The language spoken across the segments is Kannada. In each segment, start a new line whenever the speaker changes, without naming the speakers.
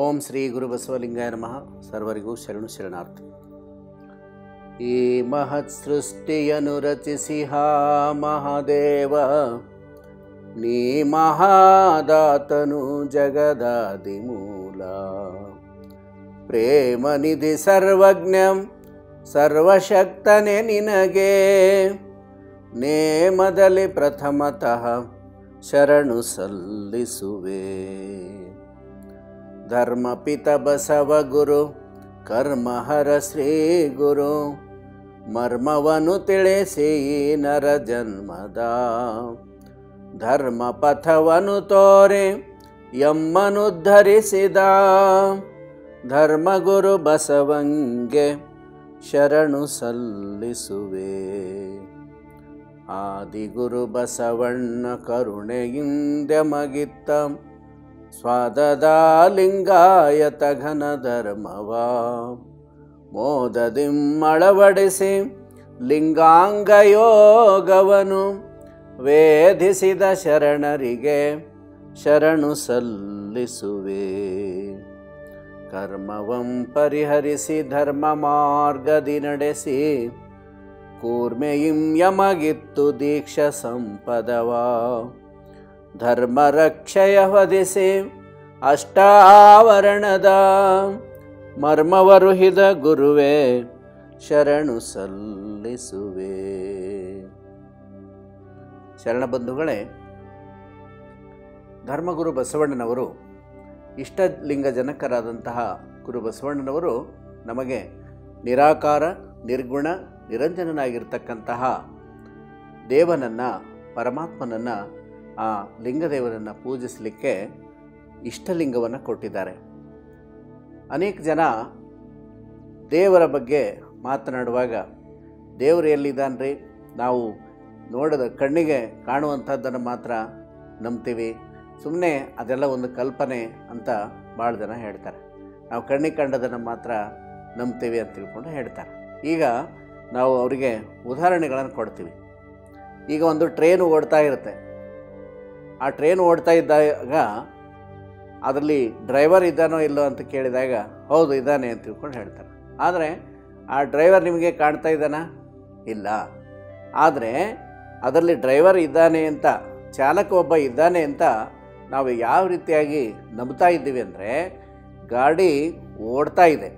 ಓಂ ಶ್ರೀ ಗುರು ಬಸವಲಿಂಗಾಯ ನಮಃ ಸರ್ವರಿಗೂ ಶರಣು ಶರಣಾರ್ಥಿ ಈ ಮಹತ್ ಸೃಷ್ಟಿಯನ್ನು ರಚಿಸಿಹ ಮಹಾದೇವ ನೀ ಮಹಾದಾತನು ಜಗದಾದಿ ಮೂಲ ಪ್ರೇಮ ನಿಧಿ ಸರ್ವಜ್ಞಂ ಸರ್ವಶಕ್ತನೆ ನಿನಗೆ ನೇಮದಲ್ಲಿ ಪ್ರಥಮತಃ ಶರಣು ಸಲ್ಲಿಸುವೆ ಧರ್ಮಪಿತ ಬಸವ ಗುರು ಕರ್ಮಹರ ಶ್ರೀ ಗುರು ಮರ್ಮವನು ತಿಳಿಸಿ ಈ ನರ ಜನ್ಮದ ಧರ್ಮ ಪಥವನು ತೋರೆ ಎಮ್ಮನುದ್ಧರಿಸಿದ ಧರ್ಮಗುರು ಬಸವಂಗೆ ಶರಣು ಸಲ್ಲಿಸುವೆ ಆದಿಗುರು ಬಸವಣ್ಣ ಕರುಣೆಯಿಂದ ಮಗಿತ್ತ ಸ್ವಾದದ ಲಿಂಗಾಯತ ಘನ ಧರ್ಮವ ಮೋದದಿಮ್ಮಳವಡಿಸಿ ಲಿಂಗಾಂಗ ಯೋಗವನು ವೇಧಿಸಿದ ಶರಣರಿಗೆ ಶರಣು ಸಲ್ಲಿಸುವೆ ಕರ್ಮವಂ ಪರಿಹರಿಸಿ ಧರ್ಮ ಮಾರ್ಗದಿ ನಡೆಸಿ ಕೂರ್ಮೆಯಿಂ ಯಮಗಿತ್ತು ದೀಕ್ಷ ಸಂಪದವ ಧರ್ಮ ರಕ್ಷಯ ಹೊದಿಸಿ ಅಷ್ಟಾವರಣದ ಮರ್ಮವರುಹಿದ ಗುರುವೇ ಶರಣು ಸಲ್ಲಿಸುವೆ ಶರಣಬಂಧುಗಳೇ ಧರ್ಮಗುರು ಬಸವಣ್ಣನವರು ಇಷ್ಟಲಿಂಗ ಜನಕರಾದಂತಹ ಗುರು ಬಸವಣ್ಣನವರು ನಮಗೆ ನಿರಾಕಾರ ನಿರ್ಗುಣ ನಿರಂಜನನಾಗಿರ್ತಕ್ಕಂತಹ ದೇವನನ್ನು ಪರಮಾತ್ಮನನ್ನು ಆ ಲಿಂಗದೇವನನ್ನು ಪೂಜಿಸಲಿಕ್ಕೆ ಇಷ್ಟಲಿಂಗವನ್ನು ಕೊಟ್ಟಿದ್ದಾರೆ ಅನೇಕ ಜನ ದೇವರ ಬಗ್ಗೆ ಮಾತನಾಡುವಾಗ ದೇವರು ಎಲ್ಲಿದ್ದಾನ್ರಿ ನಾವು ನೋಡದ ಕಣ್ಣಿಗೆ ಕಾಣುವಂಥದ್ದನ್ನು ಮಾತ್ರ ನಂಬ್ತೀವಿ ಸುಮ್ಮನೆ ಅದೆಲ್ಲ ಒಂದು ಕಲ್ಪನೆ ಅಂತ ಭಾಳ ಜನ ಹೇಳ್ತಾರೆ ನಾವು ಕಣ್ಣಿಗೆ ಕಂಡದನ್ನು ಮಾತ್ರ ನಂಬ್ತೀವಿ ಅಂತ ತಿಳ್ಕೊಂಡು ಹೇಳ್ತಾರೆ ಈಗ ನಾವು ಅವರಿಗೆ ಉದಾಹರಣೆಗಳನ್ನು ಕೊಡ್ತೀವಿ ಈಗ ಒಂದು ಟ್ರೈನು ಓಡ್ತಾ ಇರುತ್ತೆ ಆ ಟ್ರೈನ್ ಓಡ್ತಾ ಇದ್ದಾಗ ಅದರಲ್ಲಿ ಡ್ರೈವರ್ ಇದ್ದಾನೋ ಇಲ್ಲೋ ಅಂತ ಕೇಳಿದಾಗ ಹೌದು ಇದ್ದಾನೆ ಅಂತ ತಿಳ್ಕೊಂಡು ಹೇಳ್ತಾರೆ ಆದರೆ ಆ ಡ್ರೈವರ್ ನಿಮಗೆ ಕಾಣ್ತಾ ಇದ್ದಾನಾ ಇಲ್ಲ ಆದರೆ ಅದರಲ್ಲಿ ಡ್ರೈವರ್ ಇದ್ದಾನೆ ಅಂತ ಚಾಲಕ ಒಬ್ಬ ಇದ್ದಾನೆ ಅಂತ ನಾವು ಯಾವ ರೀತಿಯಾಗಿ ನಂಬ್ತಾ ಇದ್ದೀವಿ ಅಂದರೆ ಗಾಡಿ ಓಡ್ತಾ ಇದೆ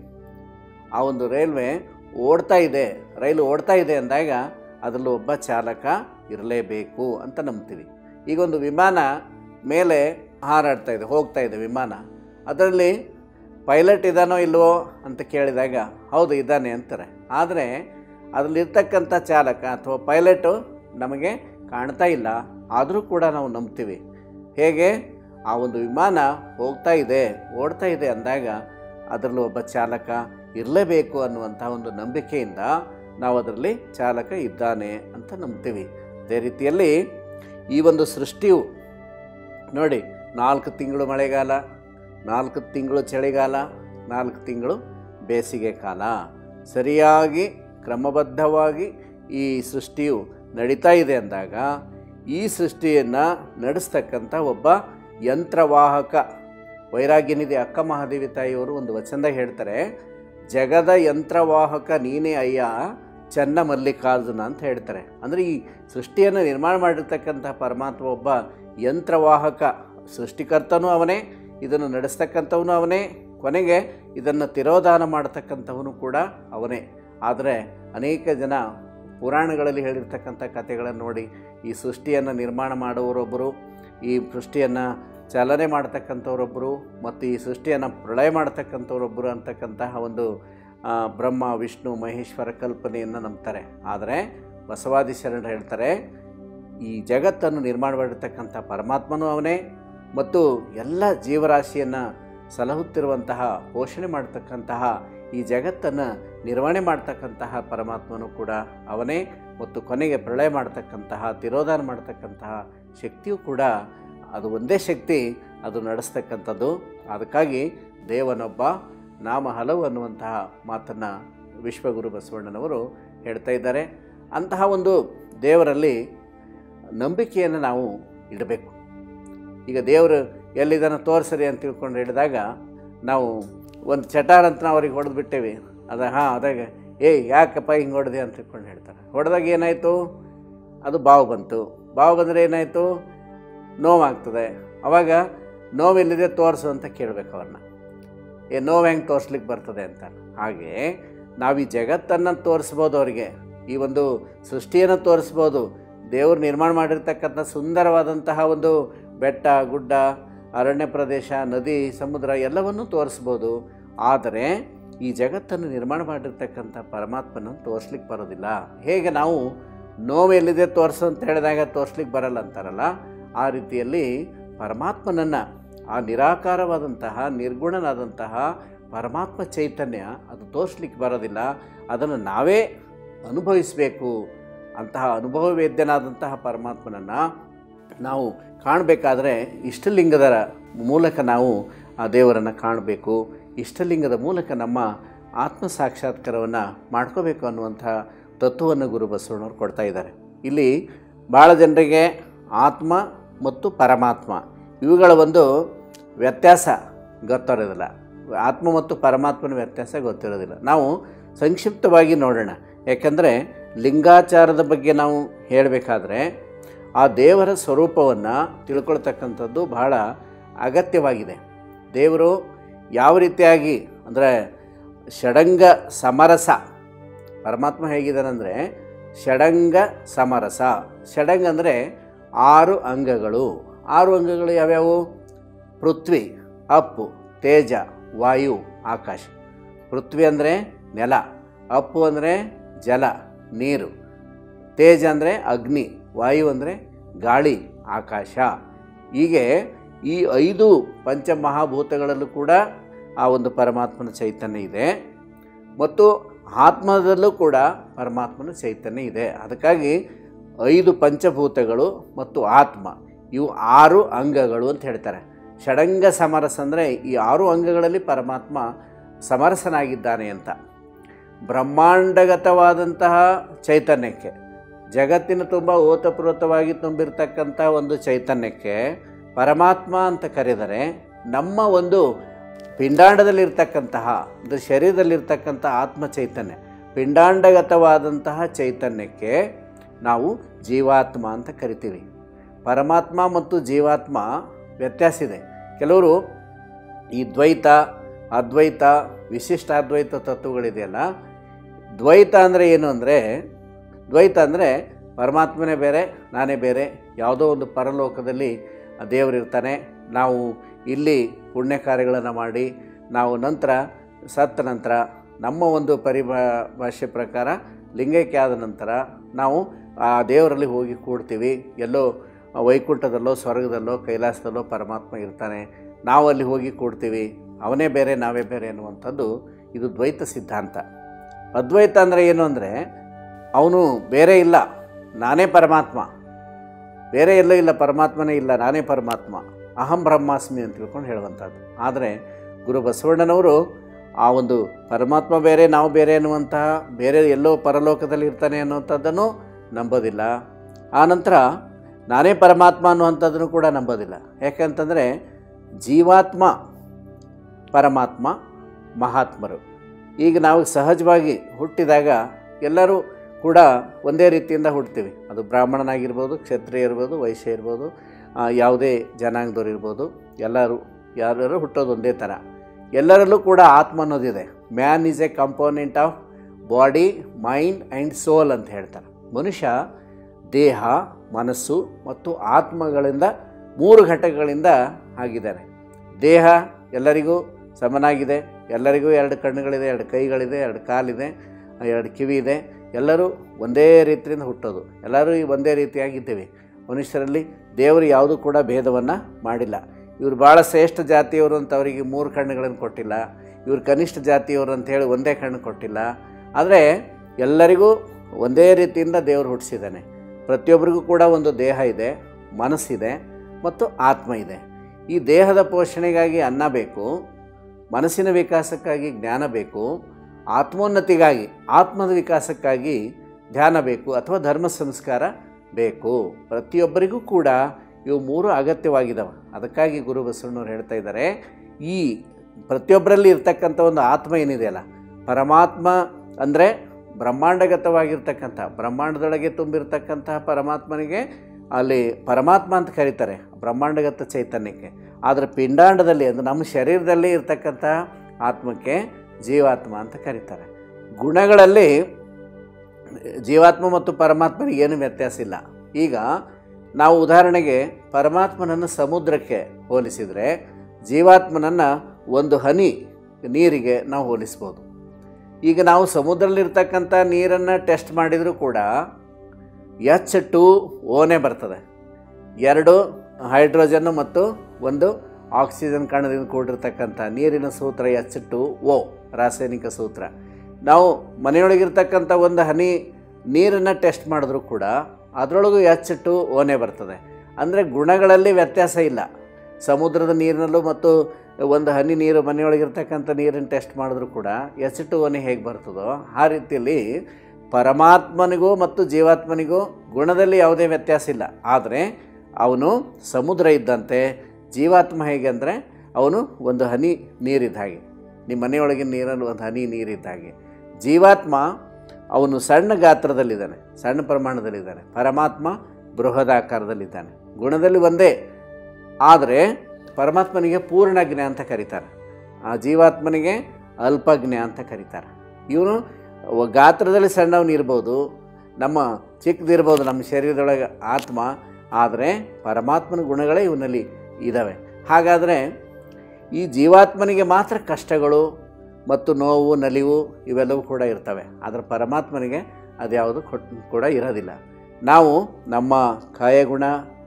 ಆ ಒಂದು ರೈಲ್ವೆ ಓಡ್ತಾ ಇದೆ ರೈಲು ಓಡ್ತಾ ಇದೆ ಅಂದಾಗ ಅದರಲ್ಲಿ ಒಬ್ಬ ಚಾಲಕ ಇರಲೇಬೇಕು ಅಂತ ನಂಬ್ತೀವಿ ಈಗ ಒಂದು ವಿಮಾನ ಮೇಲೆ ಹಾರಾಡ್ತಾ ಇದೆ ಹೋಗ್ತಾ ಇದೆ ವಿಮಾನ ಅದರಲ್ಲಿ ಪೈಲಟ್ ಇದ್ದಾನೋ ಇಲ್ವೋ ಅಂತ ಕೇಳಿದಾಗ ಹೌದು ಇದ್ದಾನೆ ಅಂತಾರೆ ಆದರೆ ಅದರಲ್ಲಿರ್ತಕ್ಕಂಥ ಚಾಲಕ ಅಥವಾ ಪೈಲಟು ನಮಗೆ ಕಾಣ್ತಾ ಇಲ್ಲ ಆದರೂ ಕೂಡ ನಾವು ನಂಬ್ತೀವಿ ಹೇಗೆ ಆ ಒಂದು ವಿಮಾನ ಹೋಗ್ತಾ ಇದೆ ಓಡ್ತಾ ಇದೆ ಅಂದಾಗ ಅದರಲ್ಲಿ ಒಬ್ಬ ಚಾಲಕ ಇರಲೇಬೇಕು ಅನ್ನುವಂಥ ಒಂದು ನಂಬಿಕೆಯಿಂದ ನಾವು ಅದರಲ್ಲಿ ಚಾಲಕ ಇದ್ದಾನೆ ಅಂತ ನಂಬ್ತೀವಿ ಅದೇ ರೀತಿಯಲ್ಲಿ ಈ ಒಂದು ಸೃಷ್ಟಿಯು ನೋಡಿ ನಾಲ್ಕು ತಿಂಗಳು ಮಳೆಗಾಲ ನಾಲ್ಕು ತಿಂಗಳು ಚಳಿಗಾಲ ನಾಲ್ಕು ತಿಂಗಳು ಬೇಸಿಗೆ ಕಾಲ ಸರಿಯಾಗಿ ಕ್ರಮಬದ್ಧವಾಗಿ ಈ ಸೃಷ್ಟಿಯು ನಡೀತಾ ಇದೆ ಅಂದಾಗ ಈ ಸೃಷ್ಟಿಯನ್ನು ನಡೆಸ್ತಕ್ಕಂಥ ಒಬ್ಬ ಯಂತ್ರವಾಹಕ ವೈರಾಗ್ಯನಿಧಿ ಅಕ್ಕ ಮಹಾದೇವಿ ತಾಯಿಯವರು ಒಂದು ವಚನದಾಗ ಹೇಳ್ತಾರೆ ಜಗದ ಯಂತ್ರವಾಹಕ ನೀನೇ ಅಯ್ಯ ಚನ್ನ ಮಲ್ಲಿಕಾರ್ಜುನ ಅಂತ ಹೇಳ್ತಾರೆ ಅಂದರೆ ಈ ಸೃಷ್ಟಿಯನ್ನು ನಿರ್ಮಾಣ ಮಾಡಿರ್ತಕ್ಕಂಥ ಪರಮಾತ್ಮ ಒಬ್ಬ ಯಂತ್ರವಾಹಕ ಸೃಷ್ಟಿಕರ್ತನೂ ಅವನೇ ಇದನ್ನು ನಡೆಸ್ತಕ್ಕಂಥವನು ಅವನೇ ಕೊನೆಗೆ ಇದನ್ನು ತಿರೋಧಾನ ಮಾಡ್ತಕ್ಕಂಥವನು ಕೂಡ ಅವನೇ ಆದರೆ ಅನೇಕ ಜನ ಪುರಾಣಗಳಲ್ಲಿ ಹೇಳಿರ್ತಕ್ಕಂಥ ಕಥೆಗಳನ್ನು ನೋಡಿ ಈ ಸೃಷ್ಟಿಯನ್ನು ನಿರ್ಮಾಣ ಮಾಡುವವರೊಬ್ಬರು ಈ ಸೃಷ್ಟಿಯನ್ನು ಚಾಲನೆ ಮಾಡ್ತಕ್ಕಂಥವರೊಬ್ಬರು ಮತ್ತು ಈ ಸೃಷ್ಟಿಯನ್ನು ಪ್ರಳಯ ಮಾಡ್ತಕ್ಕಂಥವರೊಬ್ಬರು ಅಂತಕ್ಕಂತಹ ಒಂದು ಆ, ಬ್ರಹ್ಮ ವಿಷ್ಣು ಮಹೇಶ್ವರ ಕಲ್ಪನೆಯನ್ನು ನಂಬ್ತಾರೆ ಆದರೆ ಬಸವಾದಿ ಶರಣರು ಹೇಳ್ತಾರೆ ಈ ಜಗತ್ತನ್ನು ನಿರ್ಮಾಣ ಮಾಡಿರ್ತಕ್ಕಂಥ ಪರಮಾತ್ಮನೂ ಅವನೇ ಮತ್ತು ಎಲ್ಲ ಜೀವರಾಶಿಯನ್ನು ಸಲಹುತ್ತಿರುವಂತಹ ಪೋಷಣೆ ಮಾಡ್ತಕ್ಕಂತಹ ಈ ಜಗತ್ತನ್ನು ನಿರ್ವಹಣೆ ಮಾಡ್ತಕ್ಕಂತಹ ಪರಮಾತ್ಮನೂ ಕೂಡ ಅವನೇ ಮತ್ತು ಕೊನೆಗೆ ಪ್ರಳಯ ಮಾಡ್ತಕ್ಕಂತಹ ತಿರೋಧಾನ ಮಾಡ್ತಕ್ಕಂತಹ ಶಕ್ತಿಯೂ ಕೂಡ ಅದು ಒಂದೇ ಶಕ್ತಿ ಅದು ನಡೆಸ್ತಕ್ಕಂಥದ್ದು ಅದಕ್ಕಾಗಿ ದೇವನೊಬ್ಬ ನಾಮ ಹಲವು ಅನ್ನುವಂತಹ ಮಾತನ್ನು ವಿಶ್ವಗುರು ಬಸವಣ್ಣನವರು ಹೇಳ್ತಾ ಇದ್ದಾರೆ ಅಂತಹ ಒಂದು ದೇವರಲ್ಲಿ ನಂಬಿಕೆಯನ್ನು ನಾವು ಇಡಬೇಕು ಈಗ ದೇವರು ಎಲ್ಲಿದ್ದಾನೆ ತೋರಿಸ್ರಿ ಅಂತ ತಿಳ್ಕೊಂಡು ಹೇಳಿದಾಗ ನಾವು ಒಂದು ಚಟಾರ್ ಅಂತ ನಾವು ಅವ್ರಿಗೆ ಹೊಡೆದು ಬಿಟ್ಟೇವಿ ಅದ ಹಾಂ ಅದಾಗ ಏಯ್ ಯಾಕಪ್ಪ ಹಿಂಗೆ ಹೊಡೆದೆ ಅಂತ ತಿಳ್ಕೊಂಡು ಹೇಳ್ತಾರೆ ಹೊಡೆದಾಗ ಏನಾಯಿತು ಅದು ಬಾವು ಬಂತು ಬಾವು ಬಂದರೆ ಏನಾಯಿತು ನೋವಾಗ್ತದೆ ಅವಾಗ ನೋವೆಲ್ಲಿದೆ ತೋರಿಸು ಅಂತ ಕೇಳಬೇಕು ಅವ್ರನ್ನ ಏ ನೋವು ಹೆಂಗೆ ತೋರಿಸ್ಲಿಕ್ಕೆ ಬರ್ತದೆ ಅಂತ ಹಾಗೆ ನಾವು ಈ ಜಗತ್ತನ್ನು ತೋರಿಸ್ಬೋದು ಅವರಿಗೆ ಈ ಒಂದು ಸೃಷ್ಟಿಯನ್ನು ತೋರಿಸ್ಬೋದು ದೇವರು ನಿರ್ಮಾಣ ಮಾಡಿರ್ತಕ್ಕಂಥ ಸುಂದರವಾದಂತಹ ಒಂದು ಬೆಟ್ಟ ಗುಡ್ಡ ಅರಣ್ಯ ಪ್ರದೇಶ ನದಿ ಸಮುದ್ರ ಎಲ್ಲವನ್ನೂ ತೋರಿಸ್ಬೋದು ಆದರೆ ಈ ಜಗತ್ತನ್ನು ನಿರ್ಮಾಣ ಮಾಡಿರ್ತಕ್ಕಂಥ ಪರಮಾತ್ಮನ ತೋರಿಸ್ಲಿಕ್ಕೆ ಬರೋದಿಲ್ಲ ಹೇಗೆ ನಾವು ನೋವು ಎಲ್ಲಿದೆ ತೋರಿಸು ಅಂತ ಹೇಳಿದಾಗ ತೋರಿಸ್ಲಿಕ್ಕೆ ಬರಲ್ಲ ಅಂತಾರಲ್ಲ ಆ ರೀತಿಯಲ್ಲಿ ಪರಮಾತ್ಮನನ್ನು ಆ ನಿರಾಕಾರವಾದಂತಹ ನಿರ್ಗುಣನಾದಂತಹ ಪರಮಾತ್ಮ ಚೈತನ್ಯ ಅದು ತೋರಿಸ್ಲಿಕ್ಕೆ ಬರೋದಿಲ್ಲ ಅದನ್ನು ನಾವೇ ಅನುಭವಿಸಬೇಕು ಅಂತಹ ಅನುಭವ ವೇದ್ಯನಾದಂತಹ ಪರಮಾತ್ಮನನ್ನು ನಾವು ಕಾಣಬೇಕಾದ್ರೆ ಇಷ್ಟಲಿಂಗದ ಮೂಲಕ ನಾವು ಆ ದೇವರನ್ನು ಕಾಣಬೇಕು ಇಷ್ಟಲಿಂಗದ ಮೂಲಕ ನಮ್ಮ ಆತ್ಮ ಸಾಕ್ಷಾತ್ಕಾರವನ್ನು ಮಾಡ್ಕೋಬೇಕು ಅನ್ನುವಂಥ ತತ್ವವನ್ನು ಗುರು ಬಸವಣ್ಣವ್ರು ಕೊಡ್ತಾ ಇದ್ದಾರೆ ಇಲ್ಲಿ ಭಾಳ ಜನರಿಗೆ ಆತ್ಮ ಮತ್ತು ಪರಮಾತ್ಮ ಇವುಗಳ ಒಂದು ವ್ಯತ್ಯಾಸ ಗೊತ್ತಿರೋದಿಲ್ಲ ಆತ್ಮ ಮತ್ತು ಪರಮಾತ್ಮನ ವ್ಯತ್ಯಾಸ ಗೊತ್ತಿರೋದಿಲ್ಲ ನಾವು ಸಂಕ್ಷಿಪ್ತವಾಗಿ ನೋಡೋಣ ಯಾಕಂದರೆ ಲಿಂಗಾಚಾರದ ಬಗ್ಗೆ ನಾವು ಹೇಳಬೇಕಾದ್ರೆ ಆ ದೇವರ ಸ್ವರೂಪವನ್ನು ತಿಳ್ಕೊಳ್ತಕ್ಕಂಥದ್ದು ಬಹಳ ಅಗತ್ಯವಾಗಿದೆ ದೇವರು ಯಾವ ರೀತಿಯಾಗಿ ಅಂದರೆ ಷಡಂಗ ಸಮರಸ ಪರಮಾತ್ಮ ಹೇಗಿದ್ದಾನಂದರೆ ಷಡಂಗ ಸಮರಸ ಷಡಂಗ ಅಂದರೆ ಆರು ಅಂಗಗಳು ಆರು ಅಂಗಗಳು ಯಾವ್ಯಾವು ಪೃಥ್ವಿ ಅಪ್ಪು ತೇಜ ವಾಯು ಆಕಾಶ ಪೃಥ್ವಿ ಅಂದರೆ ನೆಲ ಅಪ್ಪು ಅಂದರೆ ಜಲ ನೀರು ತೇಜ ಅಂದರೆ ಅಗ್ನಿ ವಾಯು ಅಂದರೆ ಗಾಳಿ ಆಕಾಶ ಹೀಗೆ ಈ ಐದು ಪಂಚಮಹಾಭೂತಗಳಲ್ಲೂ ಕೂಡ ಆ ಒಂದು ಪರಮಾತ್ಮನ ಚೈತನ್ಯ ಇದೆ ಮತ್ತು ಆತ್ಮದಲ್ಲೂ ಕೂಡ ಪರಮಾತ್ಮನ ಚೈತನ್ಯ ಇದೆ ಅದಕ್ಕಾಗಿ ಐದು ಪಂಚಭೂತಗಳು ಮತ್ತು ಆತ್ಮ ಇವು ಆರು ಅಂಗಗಳು ಅಂತ ಹೇಳ್ತಾರೆ ಷಡಂಗ ಸಮರಸ ಅಂದರೆ ಈ ಆರು ಅಂಗಗಳಲ್ಲಿ ಪರಮಾತ್ಮ ಸಮರಸನಾಗಿದ್ದಾನೆ ಅಂತ ಬ್ರಹ್ಮಾಂಡಗತವಾದಂತಹ ಚೈತನ್ಯಕ್ಕೆ ಜಗತ್ತಿನ ತುಂಬ ಓತಪ್ರೋತವಾಗಿ ತುಂಬಿರ್ತಕ್ಕಂಥ ಒಂದು ಚೈತನ್ಯಕ್ಕೆ ಪರಮಾತ್ಮ ಅಂತ ಕರೆದರೆ ನಮ್ಮ ಒಂದು ಪಿಂಡಾಂಡದಲ್ಲಿರ್ತಕ್ಕಂತಹ ಅಂದರೆ ಶರೀರದಲ್ಲಿರ್ತಕ್ಕಂಥ ಆತ್ಮ ಚೈತನ್ಯ ಪಿಂಡಾಂಡಗತವಾದಂತಹ ಚೈತನ್ಯಕ್ಕೆ ನಾವು ಜೀವಾತ್ಮ ಅಂತ ಕರಿತೀವಿ ಪರಮಾತ್ಮ ಮತ್ತು ಜೀವಾತ್ಮ ವ್ಯತ್ಯಾಸ ಇದೆ ಕೆಲವರು ಈ ದ್ವೈತ ಅದ್ವೈತ ವಿಶಿಷ್ಟಾದ್ವೈತ ತತ್ವಗಳಿದೆಯಲ್ಲ ದ್ವೈತ ಅಂದರೆ ಏನು ಅಂದರೆ ದ್ವೈತ ಅಂದರೆ ಪರಮಾತ್ಮನೇ ಬೇರೆ ನಾನೇ ಬೇರೆ ಯಾವುದೋ ಒಂದು ಪರಲೋಕದಲ್ಲಿ ದೇವರಿರ್ತಾನೆ ನಾವು ಇಲ್ಲಿ ಪುಣ್ಯ ಕಾರ್ಯಗಳನ್ನು ಮಾಡಿ ನಾವು ನಂತರ ಸತ್ತ ನಂತರ ನಮ್ಮ ಒಂದು ಪರಿಭಾ ಭಾಷೆ ಪ್ರಕಾರ ಲಿಂಗೈಕ್ಯ ಆದ ನಂತರ ನಾವು ಆ ದೇವರಲ್ಲಿ ಹೋಗಿ ಕೂಡ್ತೀವಿ ಎಲ್ಲೋ ವೈಕುಂಠದಲ್ಲೋ ಸ್ವರ್ಗದಲ್ಲೋ ಕೈಲಾಸದಲ್ಲೋ ಪರಮಾತ್ಮ ಇರ್ತಾನೆ ನಾವು ಅಲ್ಲಿ ಹೋಗಿ ಕೂಡ್ತೀವಿ ಅವನೇ ಬೇರೆ ನಾವೇ ಬೇರೆ ಅನ್ನುವಂಥದ್ದು ಇದು ದ್ವೈತ ಸಿದ್ಧಾಂತ ಅದ್ವೈತ ಅಂದರೆ ಏನು ಅಂದರೆ ಅವನು ಬೇರೆ ಇಲ್ಲ ನಾನೇ ಪರಮಾತ್ಮ ಬೇರೆ ಎಲ್ಲೂ ಇಲ್ಲ ಪರಮಾತ್ಮನೇ ಇಲ್ಲ ನಾನೇ ಪರಮಾತ್ಮ ಅಹಂ ಬ್ರಹ್ಮಾಸ್ಮಿ ಅಂತ ತಿಳ್ಕೊಂಡು ಹೇಳುವಂಥದ್ದು ಆದರೆ ಗುರು ಬಸವಣ್ಣನವರು ಆ ಒಂದು ಪರಮಾತ್ಮ ಬೇರೆ ನಾವು ಬೇರೆ ಅನ್ನುವಂತಹ ಬೇರೆ ಎಲ್ಲೋ ಪರಲೋಕದಲ್ಲಿ ಇರ್ತಾನೆ ಅನ್ನುವಂಥದ್ದನ್ನು ನಂಬೋದಿಲ್ಲ ಆನಂತರ ನಾನೇ ಪರಮಾತ್ಮ ಅನ್ನುವಂಥದ್ದನ್ನು ಕೂಡ ನಂಬೋದಿಲ್ಲ ಯಾಕೆಂತಂದರೆ ಜೀವಾತ್ಮ ಪರಮಾತ್ಮ ಮಹಾತ್ಮರು ಈಗ ನಾವು ಸಹಜವಾಗಿ ಹುಟ್ಟಿದಾಗ ಎಲ್ಲರೂ ಕೂಡ ಒಂದೇ ರೀತಿಯಿಂದ ಹುಡ್ತೀವಿ ಅದು ಬ್ರಾಹ್ಮಣನಾಗಿರ್ಬೋದು ಕ್ಷತ್ರಿಯ ಇರ್ಬೋದು ವೈಶ್ಯ ಇರ್ಬೋದು ಆ, ಯಾವುದೇ ಜನಾಂಗದವ್ರು ಇರ್ಬೋದು ಎಲ್ಲರೂ ಯಾರು ಹುಟ್ಟೋದು ಒಂದೇ ಥರ ಎಲ್ಲರಲ್ಲೂ ಕೂಡ ಆತ್ಮ ಅನ್ನೋದಿದೆ man is a component of body mind and soul ಅಂತ ಹೇಳ್ತಾರೆ ಮನುಷ್ಯ ದೇಹ ಮನಸ್ಸು ಮತ್ತು ಆತ್ಮಗಳಿಂದ ಮೂರು ಘಟಕಗಳಿಂದ ಆಗಿದ್ದಾನೆ ದೇಹ ಎಲ್ಲರಿಗೂ ಸಮನಾಗಿದೆ ಎಲ್ಲರಿಗೂ ಎರಡು ಕಣ್ಣುಗಳಿದೆ ಎರಡು ಕೈಗಳಿದೆ ಎರಡು ಕಾಲಿದೆ ಎರಡು ಕಿವಿ ಇದೆ ಎಲ್ಲರೂ ಒಂದೇ ರೀತಿಯಿಂದ ಹುಟ್ಟೋದು ಎಲ್ಲರೂ ಈ ಒಂದೇ ರೀತಿಯಾಗಿದ್ದೇವೆ ಮನುಷ್ಯರಲ್ಲಿ ದೇವರು ಯಾವುದೂ ಕೂಡ ಭೇದವನ್ನು ಮಾಡಿಲ್ಲ ಇವರು ಭಾಳ ಶ್ರೇಷ್ಠ ಜಾತಿಯವರು ಅಂತ ಅವರಿಗೆ ಮೂರು ಕಣ್ಣುಗಳನ್ನು ಕೊಟ್ಟಿಲ್ಲ ಇವರು ಕನಿಷ್ಠ ಜಾತಿಯವರು ಅಂತ ಹೇಳಿ ಒಂದೇ ಕಣ್ಣು ಕೊಟ್ಟಿಲ್ಲ ಆದರೆ ಎಲ್ಲರಿಗೂ ಒಂದೇ ರೀತಿಯಿಂದ ದೇವರು ಹುಟ್ಟಿಸಿದ್ದಾನೆ ಪ್ರತಿಯೊಬ್ಬರಿಗೂ ಕೂಡ ಒಂದು ದೇಹ ಇದೆ ಮನಸ್ಸಿದೆ ಮತ್ತು ಆತ್ಮ ಇದೆ ಈ ದೇಹದ ಪೋಷಣೆಗಾಗಿ ಅನ್ನ ಬೇಕು ಮನಸ್ಸಿನ ವಿಕಾಸಕ್ಕಾಗಿ ಜ್ಞಾನ ಬೇಕು ಆತ್ಮೋನ್ನತಿಗಾಗಿ ಆತ್ಮದ ವಿಕಾಸಕ್ಕಾಗಿ ಧ್ಯಾನ ಬೇಕು ಅಥವಾ ಧರ್ಮ ಸಂಸ್ಕಾರ ಬೇಕು ಪ್ರತಿಯೊಬ್ಬರಿಗೂ ಕೂಡ ಇವು ಮೂರು ಅಗತ್ಯವಾಗಿದ್ದಾವೆ ಅದಕ್ಕಾಗಿ ಗುರು ಬಸವಣ್ಣವ್ರು ಹೇಳ್ತಾ ಇದ್ದಾರೆ ಈ ಪ್ರತಿಯೊಬ್ಬರಲ್ಲಿ ಇರ್ತಕ್ಕಂಥ ಒಂದು ಆತ್ಮ ಏನಿದೆಯಲ್ಲ ಪರಮಾತ್ಮ ಅಂದರೆ ಬ್ರಹ್ಮಾಂಡಗತವಾಗಿರ್ತಕ್ಕಂಥ ಬ್ರಹ್ಮಾಂಡದೊಳಗೆ ತುಂಬಿರ್ತಕ್ಕಂತಹ ಪರಮಾತ್ಮನಿಗೆ ಅಲ್ಲಿ ಪರಮಾತ್ಮ ಅಂತ ಕರೀತಾರೆ ಬ್ರಹ್ಮಾಂಡಗತ ಚೈತನ್ಯಕ್ಕೆ ಆದರೆ ಪಿಂಡಾಂಡದಲ್ಲಿ ಅಂದರೆ ನಮ್ಮ ಶರೀರದಲ್ಲಿ ಇರ್ತಕ್ಕಂಥ ಆತ್ಮಕ್ಕೆ ಜೀವಾತ್ಮ ಅಂತ ಕರೀತಾರೆ ಗುಣಗಳಲ್ಲಿ ಜೀವಾತ್ಮ ಮತ್ತು ಪರಮಾತ್ಮನಿಗೆ ಏನು ವ್ಯತ್ಯಾಸ ಇಲ್ಲ ಈಗ ನಾವು ಉದಾಹರಣೆಗೆ ಪರಮಾತ್ಮನನ್ನು ಸಮುದ್ರಕ್ಕೆ ಹೋಲಿಸಿದರೆ ಜೀವಾತ್ಮನನ್ನು ಒಂದು ಹನಿ ನೀರಿಗೆ ನಾವು ಹೋಲಿಸ್ಬೋದು ಈಗ ನಾವು ಸಮುದ್ರದಲ್ಲಿರ್ತಕ್ಕಂಥ ನೀರನ್ನು ಟೆಸ್ಟ್ ಮಾಡಿದರೂ ಕೂಡ ಎಚ್ ಟು ಓನೇ ಬರ್ತದೆ ಎರಡು ಹೈಡ್ರೋಜನ್ನು ಮತ್ತು ಒಂದು ಆಕ್ಸಿಜನ್ ಕಣದಿಂದ ಕೂಡಿರ್ತಕ್ಕಂಥ ನೀರಿನ ಸೂತ್ರ ಎಚ್ ಟು ಓ ರಾಸಾಯನಿಕ ಸೂತ್ರ ನಾವು ಮನೆಯೊಳಗಿರ್ತಕ್ಕಂಥ ಒಂದು ಹನಿ ನೀರನ್ನು ಟೆಸ್ಟ್ ಮಾಡಿದ್ರೂ ಕೂಡ ಅದರೊಳಗೂ ಎಚ್ ಟು ಓನೇ ಬರ್ತದೆ ಅಂದರೆ ಗುಣಗಳಲ್ಲಿ ವ್ಯತ್ಯಾಸ ಇಲ್ಲ ಸಮುದ್ರದ ನೀರಿನಲ್ಲೂ ಮತ್ತು ಒಂದು ಹನಿ ನೀರು ಮನೆಯೊಳಗಿರ್ತಕ್ಕಂಥ ನೀರನ್ನು ಟೆಸ್ಟ್ ಮಾಡಿದ್ರೂ ಕೂಡ ಎಚ್ ಟು ಓನೇ ಹೇಗೆ ಬರ್ತದೋ ಆ ರೀತಿಯಲ್ಲಿ ಪರಮಾತ್ಮನಿಗೂ ಮತ್ತು ಜೀವಾತ್ಮನಿಗೂ ಗುಣದಲ್ಲಿ ಯಾವುದೇ ವ್ಯತ್ಯಾಸ ಇಲ್ಲ ಆದರೆ ಅವನು ಸಮುದ್ರ ಇದ್ದಂತೆ ಜೀವಾತ್ಮ ಹೇಗೆ ಅಂದರೆ ಅವನು ಒಂದು ಹನಿ ನೀರಿದ್ದ ಹಾಗೆ ನಿಮ್ಮ ಮನೆಯೊಳಗಿನ ನೀರಲ್ಲಿ ಒಂದು ಹನಿ ನೀರಿದ್ದ ಹಾಗೆ ಜೀವಾತ್ಮ ಅವನು ಸಣ್ಣ ಗಾತ್ರದಲ್ಲಿದ್ದಾನೆ ಸಣ್ಣ ಪ್ರಮಾಣದಲ್ಲಿದ್ದಾನೆ ಪರಮಾತ್ಮ ಬೃಹದಾಕಾರದಲ್ಲಿದ್ದಾನೆ ಗುಣದಲ್ಲಿ ಒಂದೇ ಆದರೆ ಪರಮಾತ್ಮನಿಗೆ ಪೂರ್ಣಜ್ಞ ಅಂತ ಕರೀತಾರೆ ಆ ಜೀವಾತ್ಮನಿಗೆ ಅಲ್ಪಜ್ಞ ಅಂತ ಕರೀತಾರೆ ಇವನು ಗಾತ್ರದಲ್ಲಿ ಸಣ್ಣವನು ಇರ್ಬೋದು ನಮ್ಮ ಚಿಕ್ಕದಿರ್ಬೋದು ನಮ್ಮ ಶರೀರದೊಳಗೆ ಆತ್ಮ ಆದರೆ ಪರಮಾತ್ಮನ ಗುಣಗಳೇ ಇವನಲ್ಲಿ ಇದ್ದಾವೆ ಹಾಗಾದರೆ ಈ ಜೀವಾತ್ಮನಿಗೆ ಮಾತ್ರ ಕಷ್ಟಗಳು ಮತ್ತು ನೋವು ನಲಿವು ಇವೆಲ್ಲವೂ ಕೂಡ ಇರ್ತವೆ ಆದರೆ ಪರಮಾತ್ಮನಿಗೆ ಅದ್ಯಾವುದು ಕೊಟ್ ಕೂಡ ಇರೋದಿಲ್ಲ ನಾವು ನಮ್ಮ ಕಾಯಗುಣ